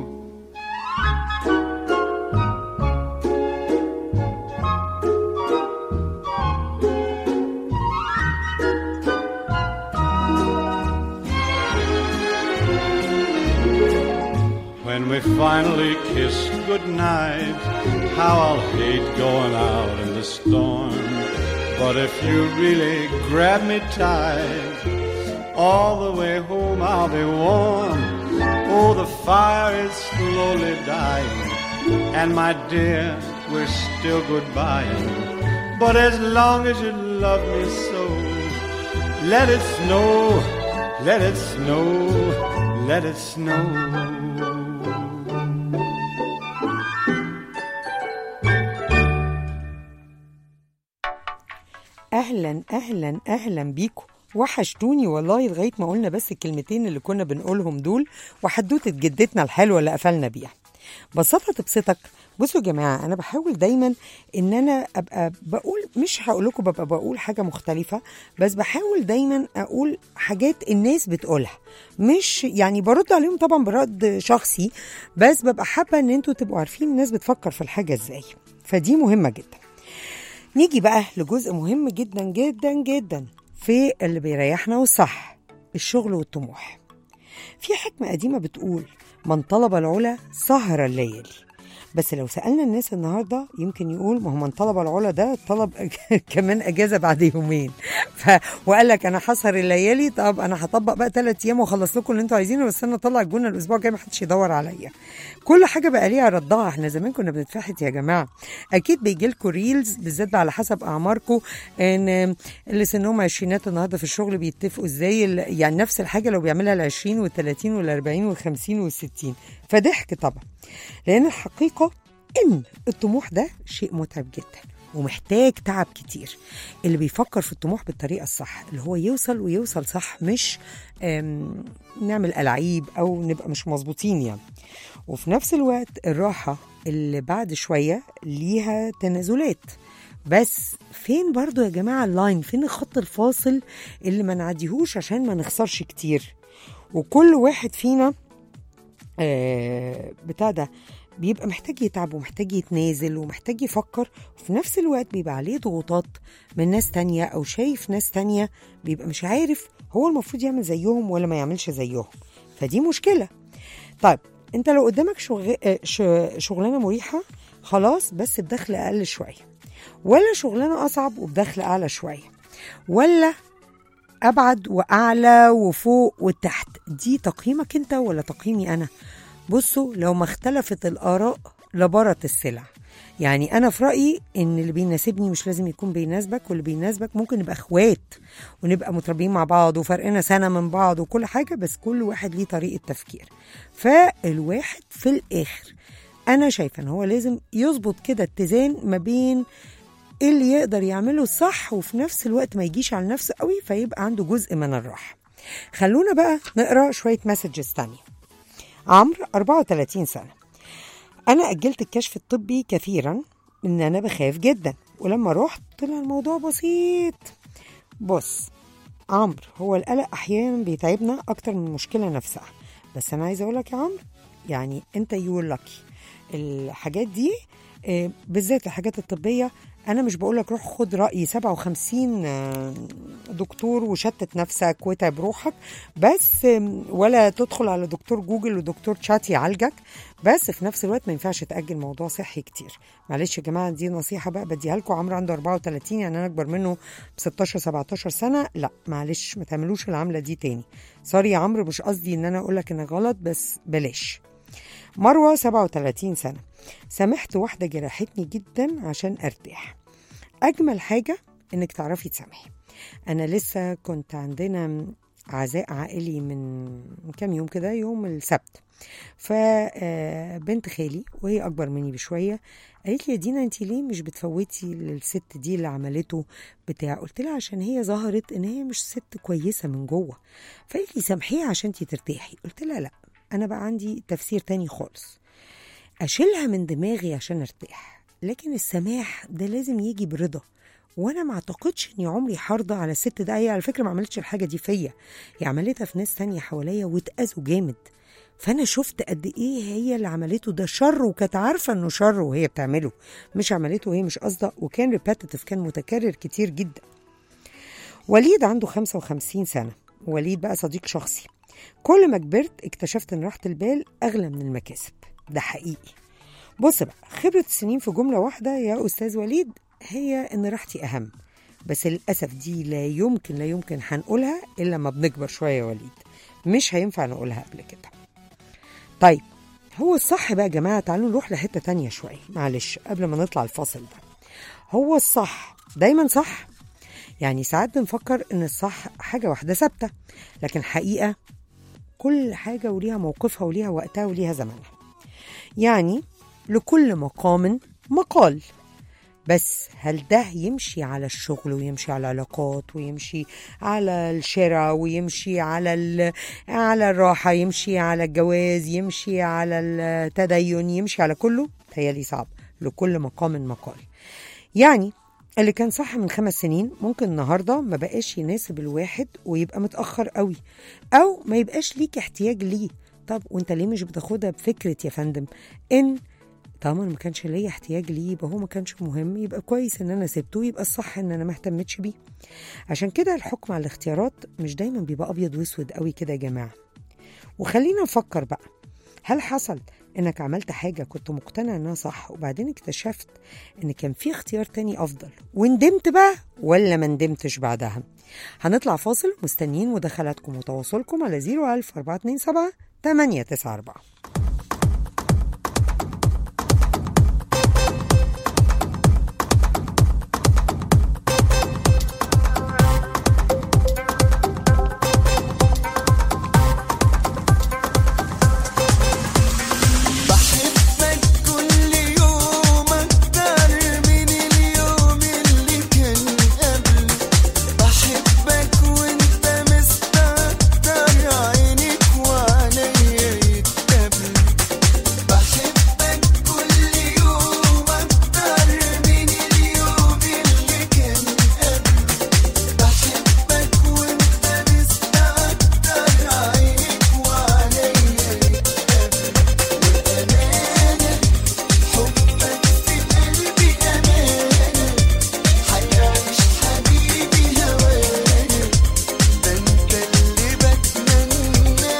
When we finally kiss goodnight, how I'll hate going out in the storm. But if you really grab me tight, all the way home I'll be warm. Oh, the fire is slowly dying, and my dear, we're still goodbying. But as long as you love me so, let it snow, let it snow, let it snow. اهلا اهلا اهلا بيكم وحشتوني والله لغايه ما قلنا بس الكلمتين اللي كنا بنقولهم دول وحدوته جدتنا الحلوه اللي قفلنا بيها بساطه تبسطك بصوا يا جماعه انا بحاول دايما ان انا ابقى بقول مش هقول لكم ببقى بقول حاجه مختلفه بس بحاول دايما اقول حاجات الناس بتقولها مش يعني برد عليهم طبعا برد شخصي بس ببقى حابه ان انتوا تبقوا عارفين الناس بتفكر في الحاجه ازاي فدي مهمه جدا نيجي بقى لجزء مهم جدا جدا جدا في اللي بيريحنا والصح الشغل والطموح في حكمة قديمة بتقول من طلب العلا سهر الليالي بس لو سالنا الناس النهارده يمكن يقول ما هو من طلب العلا ده طلب أج- كمان اجازه بعد يومين ف... وقال لك انا هسهر الليالي طب انا هطبق بقى ثلاث ايام واخلص لكم اللي انتوا عايزينه بس انا اطلع الجونه الاسبوع الجاي ما حدش يدور عليا كل حاجه بقى ليها ردها احنا زمان كنا بنتفحت يا جماعه اكيد بيجي لكم ريلز بالذات بقى على حسب اعماركم ان اللي سنهم عشرينات النهارده في الشغل بيتفقوا ازاي ال- يعني نفس الحاجه لو بيعملها ال 20 وال 30 وال 40 وال 50 وال 60 فضحك طبعا لان الحقيقه ان الطموح ده شيء متعب جدا ومحتاج تعب كتير اللي بيفكر في الطموح بالطريقه الصح اللي هو يوصل ويوصل صح مش آم، نعمل ألعيب او نبقى مش مظبوطين يعني وفي نفس الوقت الراحه اللي بعد شويه ليها تنازلات بس فين برضو يا جماعه اللاين فين الخط الفاصل اللي ما نعديهوش عشان ما نخسرش كتير وكل واحد فينا آه، بتاع ده بيبقى محتاج يتعب ومحتاج يتنازل ومحتاج يفكر وفي نفس الوقت بيبقى عليه ضغوطات من ناس تانية أو شايف ناس تانية بيبقى مش عارف هو المفروض يعمل زيهم ولا ما يعملش زيهم فدي مشكلة طيب انت لو قدامك شغ... آه، ش... شغلانة مريحة خلاص بس بدخل أقل شوية ولا شغلانة أصعب وبدخل أعلى شوية ولا ابعد واعلى وفوق وتحت دي تقييمك انت ولا تقييمي انا بصوا لو ما اختلفت الاراء لبرت السلع يعني انا في رايي ان اللي بيناسبني مش لازم يكون بيناسبك واللي بيناسبك ممكن نبقى اخوات ونبقى متربيين مع بعض وفرقنا سنه من بعض وكل حاجه بس كل واحد ليه طريقه تفكير فالواحد في الاخر انا شايفه ان هو لازم يظبط كده اتزان ما بين ايه اللي يقدر يعمله صح وفي نفس الوقت ما يجيش على نفسه قوي فيبقى عنده جزء من الراحه خلونا بقى نقرا شويه مسجز تانية عمرو 34 سنه انا اجلت الكشف الطبي كثيرا ان انا بخاف جدا ولما رحت طلع الموضوع بسيط بص عمرو هو القلق احيانا بيتعبنا اكتر من المشكله نفسها بس انا عايزه اقول لك يا عمرو يعني انت يور لاكي الحاجات دي آه، بالذات الحاجات الطبيه انا مش بقول لك روح خد راي 57 آه، دكتور وشتت نفسك وتعب روحك بس آم، ولا تدخل على دكتور جوجل ودكتور شات يعالجك بس في نفس الوقت ما ينفعش تاجل موضوع صحي كتير معلش يا جماعه دي نصيحه بقى بديها لكم عمرو عنده 34 يعني انا اكبر منه ب 16 17 سنه لا معلش ما تعملوش العمله دي تاني سوري يا عمرو مش قصدي ان انا اقول لك انك غلط بس بلاش مروه 37 سنه سامحت واحده جرحتني جدا عشان ارتاح اجمل حاجه انك تعرفي تسامحي انا لسه كنت عندنا عزاء عائلي من من كام يوم كده يوم السبت فبنت خالي وهي اكبر مني بشويه قالت لي يا دينا انت ليه مش بتفوتي للست دي اللي عملته بتاع قلت لها عشان هي ظهرت ان هي مش ست كويسه من جوه فقالت لي سامحيها عشان انت ترتاحي قلت لها لا انا بقى عندي تفسير تاني خالص اشيلها من دماغي عشان ارتاح لكن السماح ده لازم يجي برضا وانا ما اعتقدش اني عمري حارضه على الست ده هي على فكره ما عملتش الحاجه دي فيا هي عملتها في ناس تانية حواليا واتاذوا جامد فانا شفت قد ايه هي اللي عملته ده شر وكانت عارفه انه شر وهي بتعمله مش عملته وهي مش قصده وكان ريباتيتيف كان متكرر كتير جدا وليد عنده 55 سنه وليد بقى صديق شخصي كل ما كبرت اكتشفت ان راحه البال اغلى من المكاسب ده حقيقي بص بقى خبرة السنين في جملة واحدة يا أستاذ وليد هي إن راحتي أهم بس للأسف دي لا يمكن لا يمكن هنقولها إلا لما بنكبر شوية يا وليد مش هينفع نقولها قبل كده طيب هو الصح بقى يا جماعة تعالوا نروح لحتة تانية شوية معلش قبل ما نطلع الفاصل ده هو الصح دايما صح يعني ساعات بنفكر ان الصح حاجة واحدة ثابتة لكن حقيقة كل حاجة وليها موقفها وليها وقتها وليها زمنها يعني لكل مقام مقال بس هل ده يمشي على الشغل ويمشي على العلاقات ويمشي على الشراء ويمشي على ال- على الراحة يمشي على الجواز يمشي على التدين يمشي على كله تهيألي صعب لكل مقام مقال يعني اللي كان صح من خمس سنين ممكن النهارده ما بقاش يناسب الواحد ويبقى متأخر قوي أو ما يبقاش ليك احتياج ليه طب وانت ليه مش بتاخدها بفكرة يا فندم ان طالما ما كانش ليا احتياج ليه يبقى هو ما كانش مهم يبقى كويس ان انا سبته يبقى الصح ان انا ما اهتمتش بيه عشان كده الحكم على الاختيارات مش دايما بيبقى ابيض واسود قوي كده يا جماعه وخلينا نفكر بقى هل حصل انك عملت حاجة كنت مقتنع انها صح وبعدين اكتشفت ان كان في اختيار تاني افضل وندمت بقى ولا ما ندمتش بعدها هنطلع فاصل مستنيين مداخلاتكم وتواصلكم على 01000 427 894 بحبك كل يوم أكتر من اليوم اللي كان قبله بحبك وانت مستكتر عينك وعينيا يتقابلوا بحبك كل يوم أكتر من اليوم اللي كان قبله بحبك وانت مستكتر عينك وعينيا يتقابلوا أمانة حبك في قلبي أمانة حيعيش حبيبي هوانا ده انت اللي بتمناه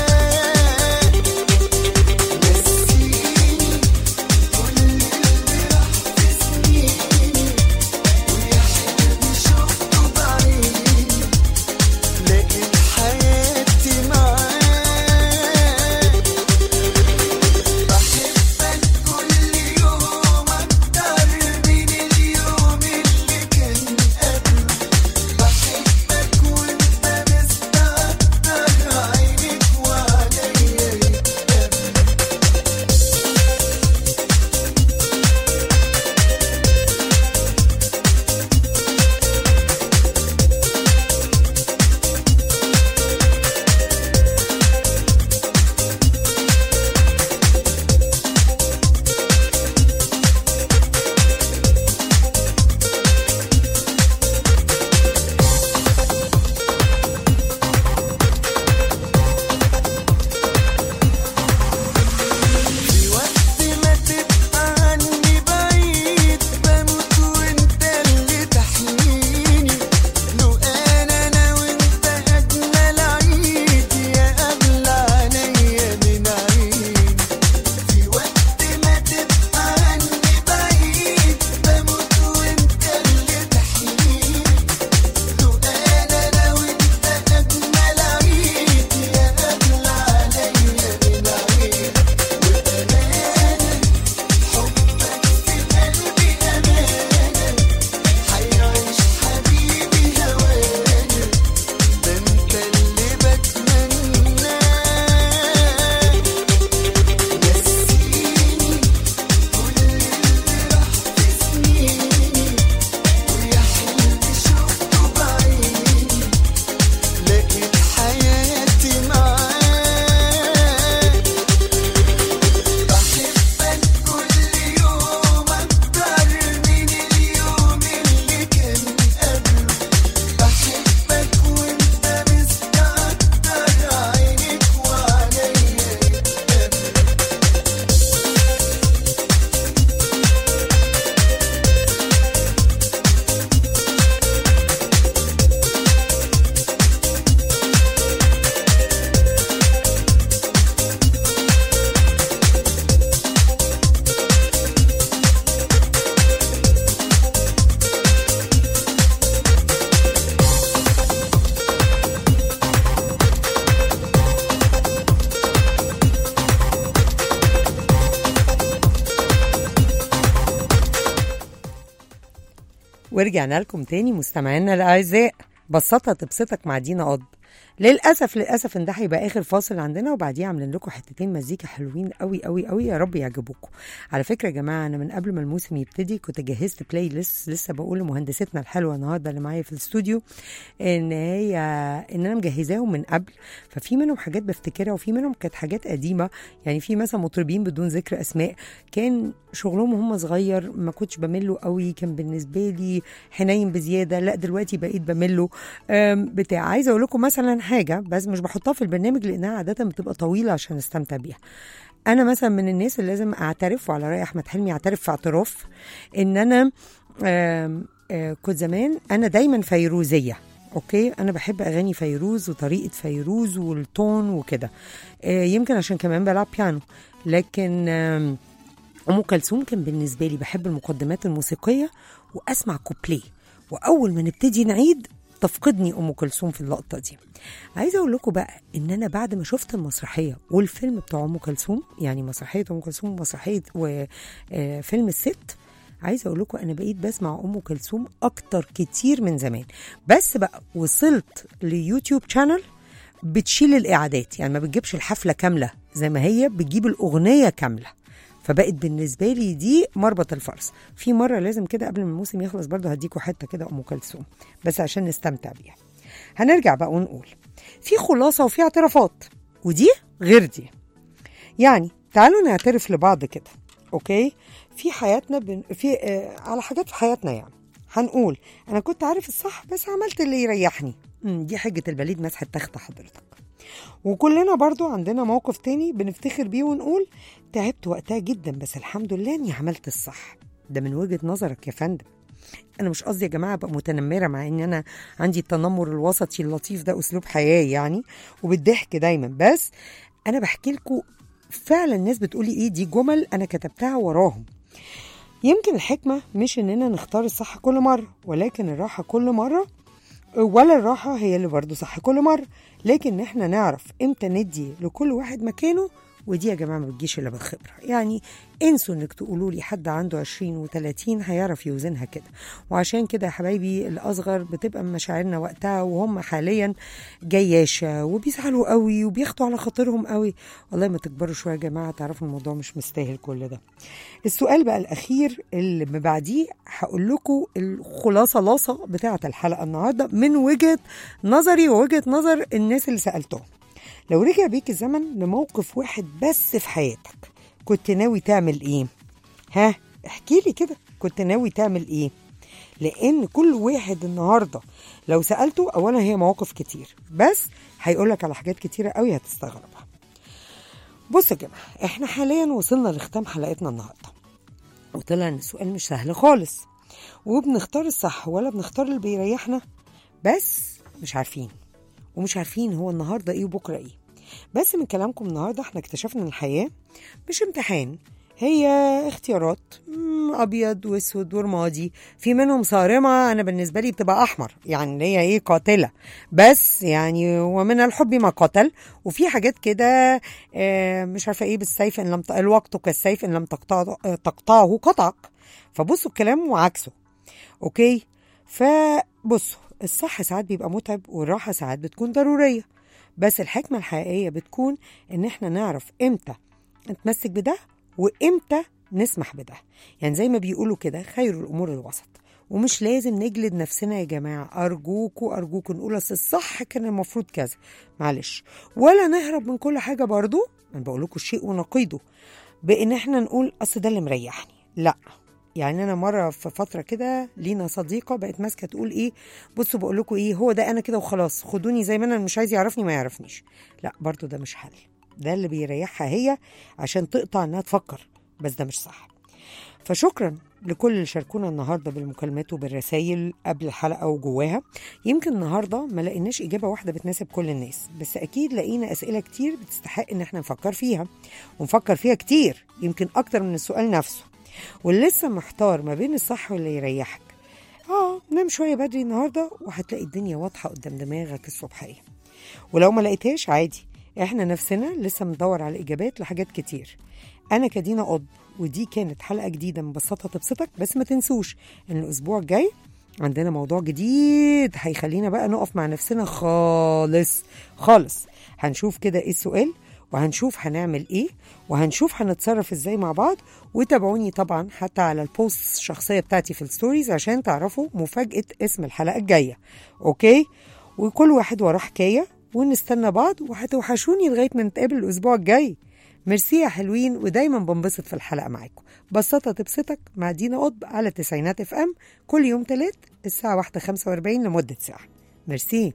نسيني كل اللي راح في سنيني ويا حلمي شفته بعيني لقيت حياتي معاك بحبك كل يوم أكتر من اليوم اللي كان قبله بحبك وأنت مستكتر عينك وعليا يتقابلوا في وقت ما تبقى عني بعيد بموت وانت اللي تحميني لو انا انا وانت اجمل عيد يا اغلى عينيا من عيني في وقت ما تبقى عني بعيد بموت وانت اللي تحميني لو انا انا وانت اجمل عيد يا اغلى عينيا من عيني وأمانة حبك في قلبي أمانة حيعيش حبيبي هوانا ده انت اللي بتمناه نسيني كل اللي راح في سنيني ويا حلمي شفته بعيني لقيت حياتي معاك بحبك كل يوم أكتر من اليوم اللي كان قبله بحبك وانت مستكتر عينك وعليا يتقابلوا ورجعنا لكم تاني مستمعينا الاعزاء بسطها تبسطك مع دينا قض للاسف للاسف ان ده هيبقى اخر فاصل عندنا وبعديه عاملين لكم حتتين مزيكا حلوين قوي قوي قوي يا رب يعجبوكم على فكره يا جماعه انا من قبل ما الموسم يبتدي كنت جهزت بلاي ليست لسه بقول لمهندستنا الحلوه النهارده اللي معايا في الاستوديو ان هي ان انا مجهزاهم من قبل ففي منهم حاجات بفتكرها وفي منهم كانت حاجات قديمه يعني في مثلا مطربين بدون ذكر اسماء كان شغلهم وهم صغير ما كنتش بمله قوي كان بالنسبه لي حنين بزياده لا دلوقتي بقيت بمله أم، بتاع عايزه اقول لكم مثلا حاجه بس مش بحطها في البرنامج لانها عاده بتبقى طويله عشان استمتع بيها انا مثلا من الناس اللي لازم اعترف وعلى راي احمد حلمي اعترف في اعتراف ان انا آم، آه، كنت زمان انا دايما فيروزيه اوكي انا بحب اغاني فيروز وطريقه فيروز والتون وكده آه يمكن عشان كمان بلعب بيانو لكن آم، ام كلثوم كان بالنسبه لي بحب المقدمات الموسيقيه واسمع كوبليه واول ما نبتدي نعيد تفقدني ام كلثوم في اللقطه دي عايزه اقول لكم بقى ان انا بعد ما شفت المسرحيه والفيلم بتاع ام كلثوم يعني مسرحيه ام كلثوم ومسرحيه وفيلم الست عايزه اقول لكم انا بقيت بسمع ام كلثوم اكتر كتير من زمان بس بقى وصلت ليوتيوب شانل بتشيل الاعادات يعني ما بتجيبش الحفله كامله زي ما هي بتجيب الاغنيه كامله فبقت بالنسبه لي دي مربط الفرس في مره لازم كده قبل ما الموسم يخلص برضه هديكوا حته كده ام كلثوم بس عشان نستمتع بيها هنرجع بقى ونقول في خلاصه وفي اعترافات ودي غير دي يعني تعالوا نعترف لبعض كده اوكي في حياتنا بن... في آه على حاجات في حياتنا يعني هنقول انا كنت عارف الصح بس عملت اللي يريحني مم، دي حجه البليد مسح التخت حضرتك وكلنا برضو عندنا موقف تاني بنفتخر بيه ونقول تعبت وقتها جدا بس الحمد لله اني عملت الصح ده من وجهة نظرك يا فندم انا مش قصدي يا جماعه ابقى متنمره مع ان انا عندي التنمر الوسطي اللطيف ده اسلوب حياه يعني وبالضحك دايما بس انا بحكي لكم فعلا الناس بتقولي ايه دي جمل انا كتبتها وراهم يمكن الحكمه مش اننا نختار الصح كل مره ولكن الراحه كل مره ولا الراحة هي اللي برضه صح كل مرة لكن احنا نعرف امتى ندي لكل واحد مكانه ودي يا جماعة ما بتجيش إلا بالخبرة يعني انسوا انك تقولوا لي حد عنده 20 و30 هيعرف يوزنها كده وعشان كده يا حبايبي الأصغر بتبقى مشاعرنا وقتها وهم حاليا جياشة وبيزعلوا قوي وبياخدوا على خاطرهم قوي والله ما تكبروا شوية يا جماعة تعرفوا الموضوع مش مستاهل كل ده السؤال بقى الأخير اللي ما بعديه هقول لكم الخلاصة لاصة بتاعة الحلقة النهاردة من وجهة نظري ووجهة نظر الناس اللي سألتهم لو رجع بيك الزمن لموقف واحد بس في حياتك كنت ناوي تعمل ايه ها احكي لي كده كنت ناوي تعمل ايه لان كل واحد النهارده لو سالته اولا هي مواقف كتير بس هيقولك على حاجات كتيره قوي هتستغربها بصوا يا جماعه احنا حاليا وصلنا لختام حلقتنا النهارده وطلع ان السؤال مش سهل خالص وبنختار الصح ولا بنختار اللي بيريحنا بس مش عارفين ومش عارفين هو النهارده ايه وبكره ايه بس من كلامكم النهارده احنا اكتشفنا ان الحياه مش امتحان هي اختيارات مم، ابيض واسود ورمادي في منهم صارمه انا بالنسبه لي بتبقى احمر يعني اللي هي ايه قاتله بس يعني ومن الحب ما قتل وفي حاجات كده آه، مش عارفه ايه بالسيف ان لم ت- الوقت كالسيف ان لم تقطعه تقطعه قطعك فبصوا الكلام وعكسه اوكي فبصوا الصح ساعات بيبقى متعب والراحه ساعات بتكون ضروريه بس الحكمه الحقيقيه بتكون ان احنا نعرف امتى نتمسك بده وامتى نسمح بده يعني زي ما بيقولوا كده خير الامور الوسط ومش لازم نجلد نفسنا يا جماعه ارجوكوا ارجوكوا نقول اصل الصح كان المفروض كذا معلش ولا نهرب من كل حاجه برضو انا بقول لكم الشيء ونقيضه بان احنا نقول اصل ده اللي مريحني لا يعني انا مره في فتره كده لينا صديقه بقت ماسكه تقول ايه بصوا بقول لكم ايه هو ده انا كده وخلاص خدوني زي ما انا مش عايز يعرفني ما يعرفنيش لا برضو ده مش حل ده اللي بيريحها هي عشان تقطع انها تفكر بس ده مش صح فشكرا لكل اللي شاركونا النهارده بالمكالمات وبالرسايل قبل الحلقه وجواها يمكن النهارده ما لقيناش اجابه واحده بتناسب كل الناس بس اكيد لقينا اسئله كتير بتستحق ان احنا نفكر فيها ونفكر فيها كتير يمكن اكتر من السؤال نفسه واللي لسه محتار ما بين الصح واللي يريحك اه نام شويه بدري النهارده وهتلاقي الدنيا واضحه قدام دماغك الصبحيه ولو ما لقيتهاش عادي احنا نفسنا لسه بندور على اجابات لحاجات كتير انا كدينا قطب ودي كانت حلقه جديده مبسطه تبسطك بس ما تنسوش ان الاسبوع الجاي عندنا موضوع جديد هيخلينا بقى نقف مع نفسنا خالص خالص هنشوف كده ايه السؤال وهنشوف هنعمل ايه وهنشوف هنتصرف ازاي مع بعض وتابعوني طبعا حتى على البوست الشخصيه بتاعتي في الستوريز عشان تعرفوا مفاجاه اسم الحلقه الجايه اوكي وكل واحد وراه حكايه ونستنى بعض وهتوحشوني لغايه ما نتقابل الاسبوع الجاي ميرسي يا حلوين ودايما بنبسط في الحلقه معاكم بساطه تبسطك مع دينا قطب على تسعينات اف ام كل يوم تلات الساعه واحدة خمسة واربعين لمده ساعه ميرسي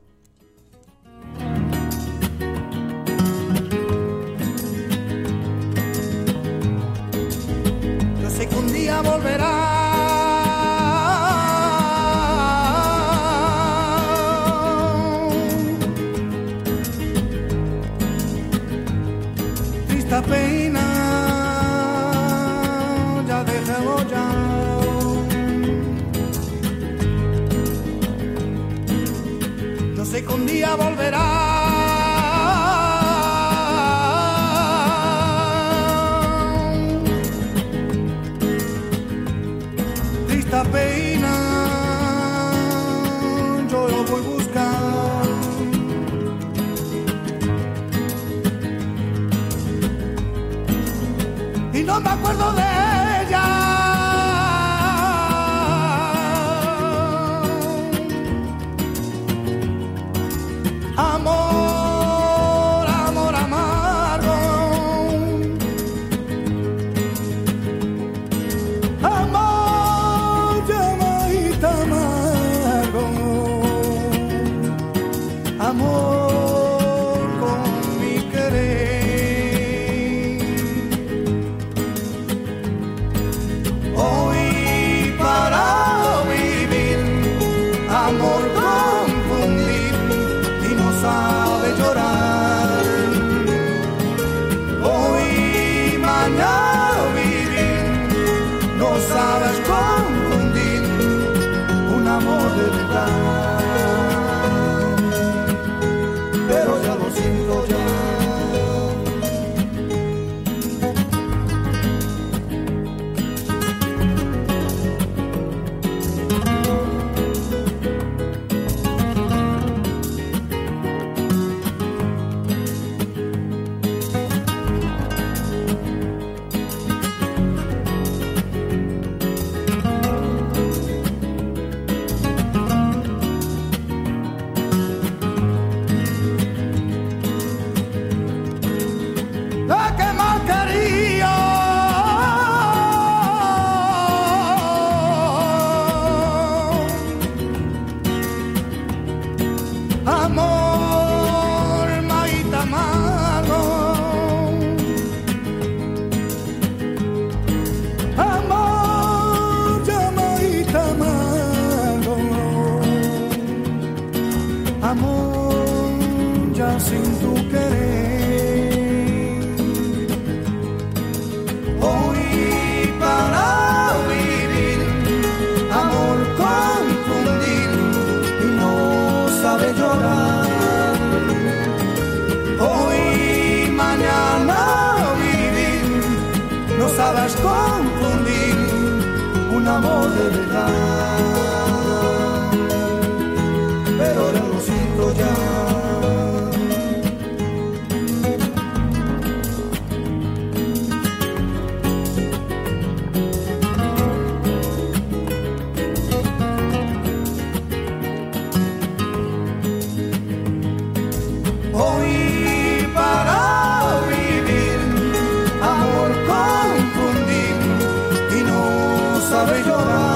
Yo sé que un día volverá. pena ya déjalo ya. Yo sé que un día volverá. Triste pena, yo lo voy a buscar. y no me acuerdo de ella. Amor, amor amargo. Amor, llamadita amargo. Amor con mi querer. Hoy para vivir, amor confundir y no sabe llorar. Hoy mañana vivir, no sabes confundir un amor de verdad. Pero ya lo siento ya. la que más quería. Amor, maíta amargo. Amor, llamadita amargo. Amor, ya sin tu querer. Hoy para vivir, amor confundir y no sabe llorar. Hoy, mañana vivir, no sabes confundir un amor de verdad. Pero ahora lo siento ya. Hoy para vivir, amor confundir y no sabe llorar.